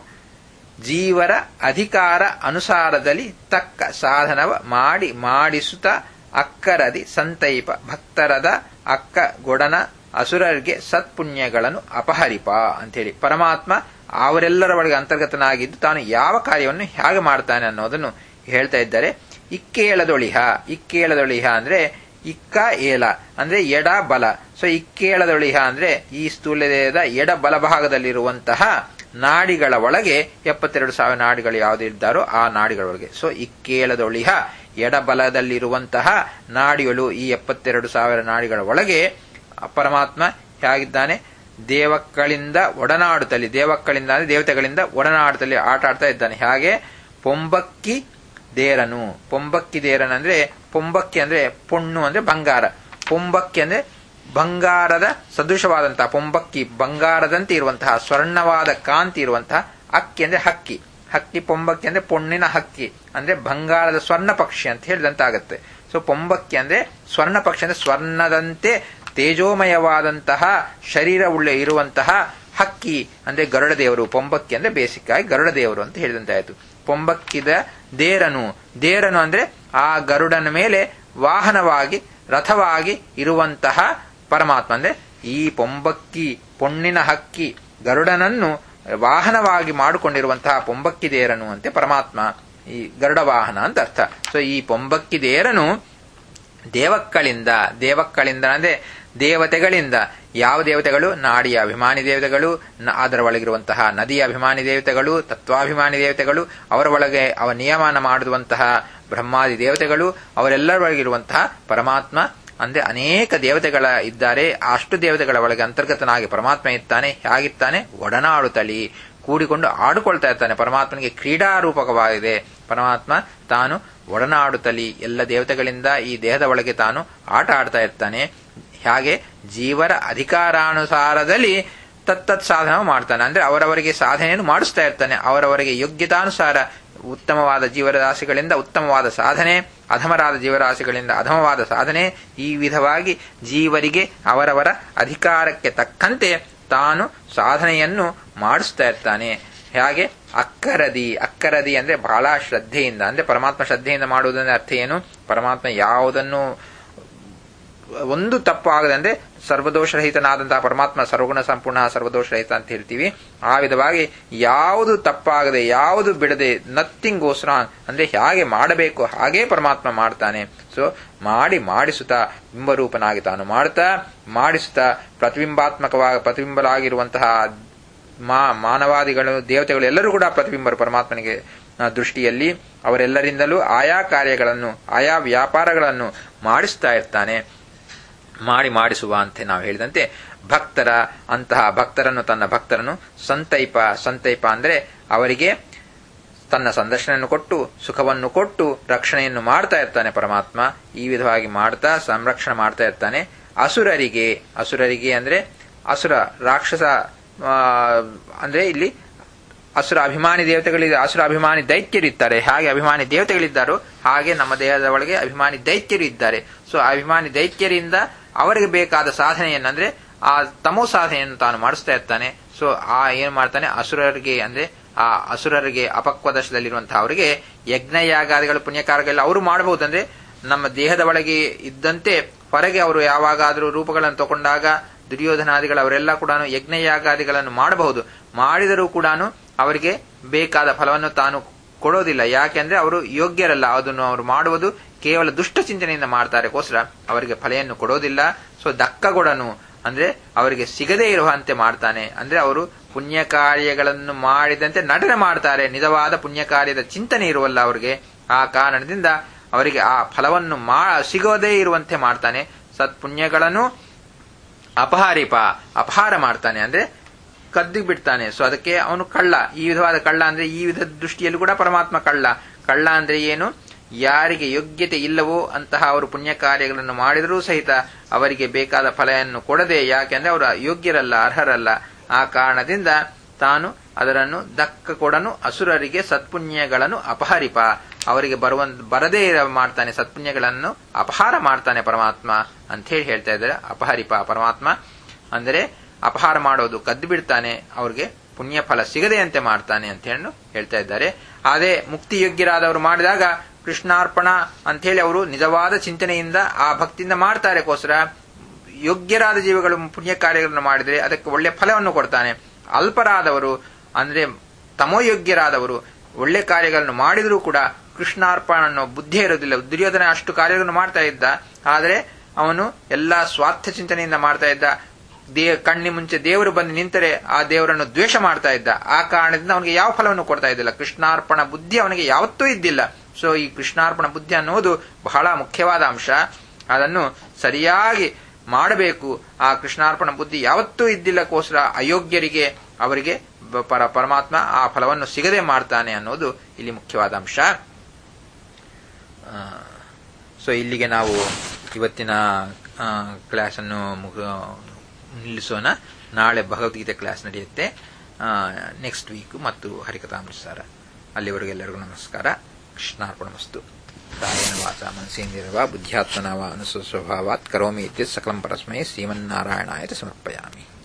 ಜೀವರ ಅಧಿಕಾರ ಅನುಸಾರದಲ್ಲಿ ತಕ್ಕ ಸಾಧನವ ಮಾಡಿ ಮಾಡಿಸುತ್ತ ಅಕ್ಕರದಿ ಸಂತೈಪ ಭಕ್ತರದ ಅಕ್ಕ ಗೊಡನ ಅಸುರರಿಗೆ ಸತ್ಪುಣ್ಯಗಳನ್ನು ಅಪಹರಿಪ ಅಂತೇಳಿ ಪರಮಾತ್ಮ ಅವರೆಲ್ಲರ ಒಳಗೆ ಅಂತರ್ಗತನಾಗಿದ್ದು ತಾನು ಯಾವ ಕಾರ್ಯವನ್ನು ಹೇಗೆ ಮಾಡ್ತಾನೆ ಅನ್ನೋದನ್ನು ಹೇಳ್ತಾ ಇದ್ದಾರೆ ಇಕ್ಕೇಳದೊಳಿಹ ಇಕ್ಕೇಳದೊಳಿಹ ಅಂದ್ರೆ ಇಕ್ಕ ಏಲ ಅಂದ್ರೆ ಎಡ ಬಲ ಸೊ ಇಕ್ಕೇಳದೊಳಿಹ ಅಂದ್ರೆ ಈ ಸ್ಥೂಲದ ಎಡ ಬಲಭಾಗದಲ್ಲಿರುವಂತಹ ನಾಡಿಗಳ ಒಳಗೆ ಎಪ್ಪತ್ತೆರಡು ಸಾವಿರ ನಾಡಿಗಳು ಯಾವುದಿದ್ದಾರೋ ಆ ನಾಡಿಗಳ ಒಳಗೆ ಸೊ ಇಕ್ಕೇಳದೊಳಿಹ ಎಡಬಲದಲ್ಲಿರುವಂತಹ ನಾಡಿಗಳು ಈ ಎಪ್ಪತ್ತೆರಡು ಸಾವಿರ ನಾಡಿಗಳ ಒಳಗೆ ಪರಮಾತ್ಮ ಹೇಗಿದ್ದಾನೆ ದೇವಕ್ಕಳಿಂದ ಒಡನಾಡುತ್ತಲಿ ದೇವಕ್ಕಳಿಂದ ಅಂದ್ರೆ ದೇವತೆಗಳಿಂದ ಒಡನಾಡುತ್ತಲಿ ಆಟ ಆಡ್ತಾ ಇದ್ದಾನೆ ಹಾಗೆ ಪೊಂಬಕ್ಕಿ ದೇರನು ಪೊಂಬಕ್ಕಿ ದೇರನ್ ಅಂದ್ರೆ ಪೊಂಬಕ್ಕಿ ಅಂದ್ರೆ ಪೊಣ್ಣು ಅಂದ್ರೆ ಬಂಗಾರ ಪೊಂಬಕ್ಕಿ ಅಂದ್ರೆ ಬಂಗಾರದ ಸದೃಶವಾದಂತಹ ಪೊಂಬಕ್ಕಿ ಬಂಗಾರದಂತೆ ಇರುವಂತಹ ಸ್ವರ್ಣವಾದ ಕಾಂತಿ ಇರುವಂತಹ ಅಕ್ಕಿ ಅಂದ್ರೆ ಹಕ್ಕಿ ಹಕ್ಕಿ ಪೊಂಬಕ್ಕಿ ಅಂದ್ರೆ ಪೊಣ್ಣಿನ ಹಕ್ಕಿ ಅಂದ್ರೆ ಬಂಗಾರದ ಸ್ವರ್ಣ ಪಕ್ಷಿ ಅಂತ ಹೇಳಿದಂತಾಗತ್ತೆ ಸೊ ಪೊಂಬಕ್ಕಿ ಅಂದ್ರೆ ಸ್ವರ್ಣ ಪಕ್ಷಿ ಅಂದ್ರೆ ಸ್ವರ್ಣದಂತೆ ತೇಜೋಮಯವಾದಂತಹ ಶರೀರ ಉಳ್ಳೆ ಇರುವಂತಹ ಹಕ್ಕಿ ಅಂದ್ರೆ ಗರುಡ ದೇವರು ಪೊಂಬಕ್ಕಿ ಅಂದ್ರೆ ಬೇಸಿಕ್ ಆಗಿ ಗರುಡ ದೇವರು ಅಂತ ಹೇಳಿದಂತಾಯ್ತು ಪೊಂಬಕ್ಕಿದ ದೇರನು ದೇರನು ಅಂದ್ರೆ ಆ ಗರುಡನ ಮೇಲೆ ವಾಹನವಾಗಿ ರಥವಾಗಿ ಇರುವಂತಹ ಪರಮಾತ್ಮ ಅಂದ್ರೆ ಈ ಪೊಂಬಕ್ಕಿ ಪೊಣ್ಣಿನ ಹಕ್ಕಿ ಗರುಡನನ್ನು ವಾಹನವಾಗಿ ಮಾಡಿಕೊಂಡಿರುವಂತಹ ಪೊಂಬಕ್ಕಿ ದೇರನು ಅಂತೆ ಪರಮಾತ್ಮ ಈ ಗರುಡ ವಾಹನ ಅಂತ ಅರ್ಥ ಸೊ ಈ ಪೊಂಬಕ್ಕಿ ದೇರನು ದೇವಕ್ಕಳಿಂದ ದೇವಕ್ಕಳಿಂದ ಅಂದ್ರೆ ದೇವತೆಗಳಿಂದ ಯಾವ ದೇವತೆಗಳು ನಾಡಿಯ ಅಭಿಮಾನಿ ದೇವತೆಗಳು ಅದರ ಒಳಗಿರುವಂತಹ ನದಿಯ ಅಭಿಮಾನಿ ದೇವತೆಗಳು ತತ್ವಾಭಿಮಾನಿ ದೇವತೆಗಳು ಅವರ ಒಳಗೆ ಅವ ನಿಯಮನ ಮಾಡುವಂತಹ ಬ್ರಹ್ಮಾದಿ ದೇವತೆಗಳು ಅವರೆಲ್ಲರ ಒಳಗಿರುವಂತಹ ಪರಮಾತ್ಮ ಅಂದ್ರೆ ಅನೇಕ ದೇವತೆಗಳ ಇದ್ದಾರೆ ಅಷ್ಟು ದೇವತೆಗಳ ಒಳಗೆ ಅಂತರ್ಗತನಾಗಿ ಪರಮಾತ್ಮ ಇರ್ತಾನೆ ಹೇಗಿರ್ತಾನೆ ಒಡನಾಡುತ್ತಲಿ ಕೂಡಿಕೊಂಡು ಆಡಿಕೊಳ್ತಾ ಇರ್ತಾನೆ ಪರಮಾತ್ಮನಿಗೆ ಕ್ರೀಡಾರೂಪಕವಾಗಿದೆ ಪರಮಾತ್ಮ ತಾನು ಒಡನಾಡುತ್ತಲಿ ಎಲ್ಲ ದೇವತೆಗಳಿಂದ ಈ ದೇಹದ ಒಳಗೆ ತಾನು ಆಟ ಆಡ್ತಾ ಇರ್ತಾನೆ ಹಾಗೆ ಜೀವರ ಅಧಿಕಾರಾನುಸಾರದಲ್ಲಿ ತತ್ತತ್ ಸಾಧನ ಮಾಡ್ತಾನೆ ಅಂದ್ರೆ ಅವರವರಿಗೆ ಸಾಧನೆಯನ್ನು ಮಾಡಿಸ್ತಾ ಇರ್ತಾನೆ ಅವರವರಿಗೆ ಯೋಗ್ಯತಾನುಸಾರ ಉತ್ತಮವಾದ ಜೀವರಾಶಿಗಳಿಂದ ಉತ್ತಮವಾದ ಸಾಧನೆ ಅಧಮರಾದ ಜೀವರಾಶಿಗಳಿಂದ ಅಧಮವಾದ ಸಾಧನೆ ಈ ವಿಧವಾಗಿ ಜೀವರಿಗೆ ಅವರವರ ಅಧಿಕಾರಕ್ಕೆ ತಕ್ಕಂತೆ ತಾನು ಸಾಧನೆಯನ್ನು ಮಾಡಿಸ್ತಾ ಇರ್ತಾನೆ ಹಾಗೆ ಅಕ್ಕರದಿ ಅಕ್ಕರದಿ ಅಂದ್ರೆ ಬಹಳ ಶ್ರದ್ಧೆಯಿಂದ ಅಂದ್ರೆ ಪರಮಾತ್ಮ ಶ್ರದ್ಧೆಯಿಂದ ಮಾಡುವುದಂದ್ರೆ ಅರ್ಥ ಏನು ಪರಮಾತ್ಮ ಯಾವುದನ್ನು ಒಂದು ತಪ್ಪು ಆಗದಂದ್ರೆ ಸರ್ವದೋಷರಹಿತನಾದಂತಹ ಪರಮಾತ್ಮ ಸರ್ವಗುಣ ಸಂಪೂರ್ಣ ಸರ್ವದೋಷರಹಿತ ಅಂತ ಹೇಳ್ತೀವಿ ಆ ವಿಧವಾಗಿ ಯಾವುದು ತಪ್ಪಾಗದೆ ಯಾವುದು ಬಿಡದೆ ನಥಿಂಗ್ ಗೋಸ್ ರಾಂಗ್ ಅಂದ್ರೆ ಹೇಗೆ ಮಾಡಬೇಕು ಹಾಗೇ ಪರಮಾತ್ಮ ಮಾಡ್ತಾನೆ ಸೊ ಮಾಡಿ ಮಾಡಿಸುತ್ತಾ ಬಿಂಬರೂಪನಾಗಿ ತಾನು ಮಾಡ್ತಾ ಮಾಡಿಸುತ್ತಾ ಪ್ರತಿಬಿಂಬಾತ್ಮಕವಾಗಿ ಪ್ರತಿಬಿಂಬಲಾಗಿರುವಂತಹ ಮಾ ಮಾನವಾದಿಗಳು ದೇವತೆಗಳು ಎಲ್ಲರೂ ಕೂಡ ಪ್ರತಿಬಿಂಬರು ಪರಮಾತ್ಮನಿಗೆ ದೃಷ್ಟಿಯಲ್ಲಿ ಅವರೆಲ್ಲರಿಂದಲೂ ಆಯಾ ಕಾರ್ಯಗಳನ್ನು ಆಯಾ ವ್ಯಾಪಾರಗಳನ್ನು ಮಾಡಿಸ್ತಾ ಇರ್ತಾನೆ ಮಾಡಿ ಮಾಡಿಸುವ ಅಂತ ನಾವು ಹೇಳಿದಂತೆ ಭಕ್ತರ ಅಂತಹ ಭಕ್ತರನ್ನು ತನ್ನ ಭಕ್ತರನ್ನು ಸಂತೈಪ ಸಂತೈಪ ಅಂದ್ರೆ ಅವರಿಗೆ ತನ್ನ ಸಂದರ್ಶನವನ್ನು ಕೊಟ್ಟು ಸುಖವನ್ನು ಕೊಟ್ಟು ರಕ್ಷಣೆಯನ್ನು ಮಾಡ್ತಾ ಇರ್ತಾನೆ ಪರಮಾತ್ಮ ಈ ವಿಧವಾಗಿ ಮಾಡ್ತಾ ಸಂರಕ್ಷಣೆ ಮಾಡ್ತಾ ಇರ್ತಾನೆ ಅಸುರರಿಗೆ ಅಸುರರಿಗೆ ಅಂದ್ರೆ ಅಸುರ ರಾಕ್ಷಸ ಅಂದ್ರೆ ಇಲ್ಲಿ ಅಸುರ ಅಭಿಮಾನಿ ದೇವತೆಗಳಿದ್ದಾರೆ ಅಸುರ ಅಭಿಮಾನಿ ದೈತ್ಯರಿರ್ತಾರೆ ಹಾಗೆ ಅಭಿಮಾನಿ ದೇವತೆಗಳಿದ್ದಾರೋ ಹಾಗೆ ನಮ್ಮ ದೇಹದ ಒಳಗೆ ಅಭಿಮಾನಿ ದೈತ್ಯರು ಇದ್ದಾರೆ ಸೊ ಅಭಿಮಾನಿ ದೈತ್ಯರಿಂದ ಅವರಿಗೆ ಬೇಕಾದ ಸಾಧನೆಯನ್ನು ಅಂದ್ರೆ ಆ ತಮೋ ಸಾಧನೆಯನ್ನು ತಾನು ಮಾಡಿಸ್ತಾ ಇರ್ತಾನೆ ಸೊ ಆ ಏನ್ ಮಾಡ್ತಾನೆ ಅಸುರರಿಗೆ ಅಂದ್ರೆ ಆ ಅಸುರರಿಗೆ ಅಪಕ್ವದಶದಲ್ಲಿರುವಂತಹ ಅವರಿಗೆ ಯಜ್ಞಯಾಗಾದಿಗಳು ಪುಣ್ಯಕಾರಗಳು ಅವರು ಮಾಡಬಹುದಂದ್ರೆ ನಮ್ಮ ದೇಹದ ಒಳಗೆ ಇದ್ದಂತೆ ಹೊರಗೆ ಅವರು ಯಾವಾಗಾದರೂ ರೂಪಗಳನ್ನು ತಗೊಂಡಾಗ ದುರ್ಯೋಧನಾದಿಗಳು ಅವರೆಲ್ಲ ಕೂಡ ಯಜ್ಞಯಾಗಾದಿಗಳನ್ನು ಮಾಡಬಹುದು ಮಾಡಿದರೂ ಕೂಡ ಅವರಿಗೆ ಬೇಕಾದ ಫಲವನ್ನು ತಾನು ಕೊಡೋದಿಲ್ಲ ಯಾಕೆಂದ್ರೆ ಅವರು ಯೋಗ್ಯರಲ್ಲ ಅದನ್ನು ಅವರು ಮಾಡುವುದು ಕೇವಲ ದುಷ್ಟ ಚಿಂತನೆಯಿಂದ ಮಾಡ್ತಾರೆಗೋಸ್ಕರ ಅವರಿಗೆ ಫಲೆಯನ್ನು ಕೊಡೋದಿಲ್ಲ ಸೊ ದಕ್ಕಗೊಡನು ಅಂದ್ರೆ ಅವರಿಗೆ ಸಿಗದೇ ಇರುವಂತೆ ಮಾಡ್ತಾನೆ ಅಂದ್ರೆ ಅವರು ಪುಣ್ಯ ಕಾರ್ಯಗಳನ್ನು ಮಾಡಿದಂತೆ ನಟನೆ ಮಾಡ್ತಾರೆ ನಿಜವಾದ ಪುಣ್ಯ ಕಾರ್ಯದ ಚಿಂತನೆ ಇರುವಲ್ಲ ಅವರಿಗೆ ಆ ಕಾರಣದಿಂದ ಅವರಿಗೆ ಆ ಫಲವನ್ನು ಮಾ ಸಿಗೋದೇ ಇರುವಂತೆ ಮಾಡ್ತಾನೆ ಸತ್ಪುಣ್ಯಗಳನ್ನು ಅಪಹಾರಿಪ ಅಪಹಾರ ಮಾಡ್ತಾನೆ ಅಂದ್ರೆ ಕದ್ದು ಬಿಡ್ತಾನೆ ಸೊ ಅದಕ್ಕೆ ಅವನು ಕಳ್ಳ ಈ ವಿಧವಾದ ಕಳ್ಳ ಅಂದ್ರೆ ಈ ವಿಧದ ದೃಷ್ಟಿಯಲ್ಲೂ ಕೂಡ ಪರಮಾತ್ಮ ಕಳ್ಳ ಕಳ್ಳ ಅಂದ್ರೆ ಏನು ಯಾರಿಗೆ ಯೋಗ್ಯತೆ ಇಲ್ಲವೋ ಅಂತಹ ಅವರು ಪುಣ್ಯ ಕಾರ್ಯಗಳನ್ನು ಮಾಡಿದರೂ ಸಹಿತ ಅವರಿಗೆ ಬೇಕಾದ ಫಲವನ್ನು ಕೊಡದೆ ಯಾಕೆಂದ್ರೆ ಅವರು ಯೋಗ್ಯರಲ್ಲ ಅರ್ಹರಲ್ಲ ಆ ಕಾರಣದಿಂದ ತಾನು ಅದರನ್ನು ದಕ್ಕ ಕೊಡನು ಅಸುರರಿಗೆ ಸತ್ಪುಣ್ಯಗಳನ್ನು ಅಪಹರಿಪ ಅವರಿಗೆ ಬರುವ ಬರದೇ ಮಾಡ್ತಾನೆ ಸತ್ಪುಣ್ಯಗಳನ್ನು ಅಪಹಾರ ಮಾಡ್ತಾನೆ ಪರಮಾತ್ಮ ಅಂತ ಹೇಳಿ ಹೇಳ್ತಾ ಇದ್ದಾರೆ ಅಪಹರಿಪ ಪರಮಾತ್ಮ ಅಂದರೆ ಅಪಹಾರ ಮಾಡೋದು ಕದ್ದು ಬಿಡ್ತಾನೆ ಅವ್ರಿಗೆ ಪುಣ್ಯ ಫಲ ಸಿಗದೆಯಂತೆ ಮಾಡ್ತಾನೆ ಅಂತ ಹೇಳಿ ಹೇಳ್ತಾ ಇದ್ದಾರೆ ಅದೇ ಮುಕ್ತಿ ಯೋಗ್ಯರಾದವರು ಮಾಡಿದಾಗ ಕೃಷ್ಣಾರ್ಪಣ ಅಂತ ಹೇಳಿ ಅವರು ನಿಜವಾದ ಚಿಂತನೆಯಿಂದ ಆ ಭಕ್ತಿಯಿಂದ ಮಾಡ್ತಾರೆಗೋಸ್ಕರ ಯೋಗ್ಯರಾದ ಜೀವಿಗಳು ಪುಣ್ಯ ಕಾರ್ಯಗಳನ್ನು ಮಾಡಿದರೆ ಅದಕ್ಕೆ ಒಳ್ಳೆ ಫಲವನ್ನು ಕೊಡ್ತಾನೆ ಅಲ್ಪರಾದವರು ಅಂದ್ರೆ ತಮೋಯೋಗ್ಯರಾದವರು ಒಳ್ಳೆ ಕಾರ್ಯಗಳನ್ನು ಮಾಡಿದರೂ ಕೂಡ ಕೃಷ್ಣಾರ್ಪಣ ಅನ್ನೋ ಬುದ್ಧಿ ಇರೋದಿಲ್ಲ ದುರ್ಯೋಧನ ಅಷ್ಟು ಕಾರ್ಯಗಳನ್ನು ಮಾಡ್ತಾ ಇದ್ದ ಆದರೆ ಅವನು ಎಲ್ಲಾ ಸ್ವಾರ್ಥ ಚಿಂತನೆಯಿಂದ ಮಾಡ್ತಾ ಇದ್ದ ದೇ ಕಣ್ಣಿ ಮುಂಚೆ ದೇವರು ಬಂದು ನಿಂತರೆ ಆ ದೇವರನ್ನು ದ್ವೇಷ ಮಾಡ್ತಾ ಇದ್ದ ಆ ಕಾರಣದಿಂದ ಅವನಿಗೆ ಯಾವ ಫಲವನ್ನು ಕೊಡ್ತಾ ಇದ್ದಿಲ್ಲ ಕೃಷ್ಣಾರ್ಪಣ ಬುದ್ಧಿ ಅವನಿಗೆ ಯಾವತ್ತೂ ಇದ್ದಿಲ್ಲ ಸೊ ಈ ಕೃಷ್ಣಾರ್ಪಣ ಬುದ್ಧಿ ಅನ್ನುವುದು ಬಹಳ ಮುಖ್ಯವಾದ ಅಂಶ ಅದನ್ನು ಸರಿಯಾಗಿ ಮಾಡಬೇಕು ಆ ಕೃಷ್ಣಾರ್ಪಣ ಬುದ್ಧಿ ಯಾವತ್ತೂ ಇದ್ದಿಲ್ಲಕ್ಕೋಸ್ಕರ ಅಯೋಗ್ಯರಿಗೆ ಅವರಿಗೆ ಪರ ಪರಮಾತ್ಮ ಆ ಫಲವನ್ನು ಸಿಗದೆ ಮಾಡ್ತಾನೆ ಅನ್ನೋದು ಇಲ್ಲಿ ಮುಖ್ಯವಾದ ಅಂಶ ಸೊ ಇಲ್ಲಿಗೆ ನಾವು ಇವತ್ತಿನ ಕ್ಲಾಸನ್ನು ನಿಲ್ಲಿಸೋಣ ನಾಳೆ ಭಗವದ್ಗೀತೆ ಕ್ಲಾಸ್ ನಡೆಯುತ್ತೆ ನೆಕ್ಸ್ಟ್ ವೀಕ್ ಮತ್ತು ಹರಿಕಥಾಮೃತಸಾರ ಅಲ್ಲಿವರೆಗೆಲ್ಲರಿಗೂ ನಮಸ್ಕಾರ ಕೃಷ್ಣಾರ್ಪಣಮಸ್ತು ಕಾಯನ ವಾಚ ಮನಸೇಂದ್ರಿಯವ ಬುದ್ಧ್ಯಾತ್ಮನವ ಅನುಸ್ವಭಾವಾತ್ ಕರೋಮಿ ಇತ್ಯ ಸಕಲಂ ಪರಸ್ಮೈ ಶ್ರೀಮನ್ನಾರಾಯಣಾಯ ಸಮರ್ಪಯಾಮಿ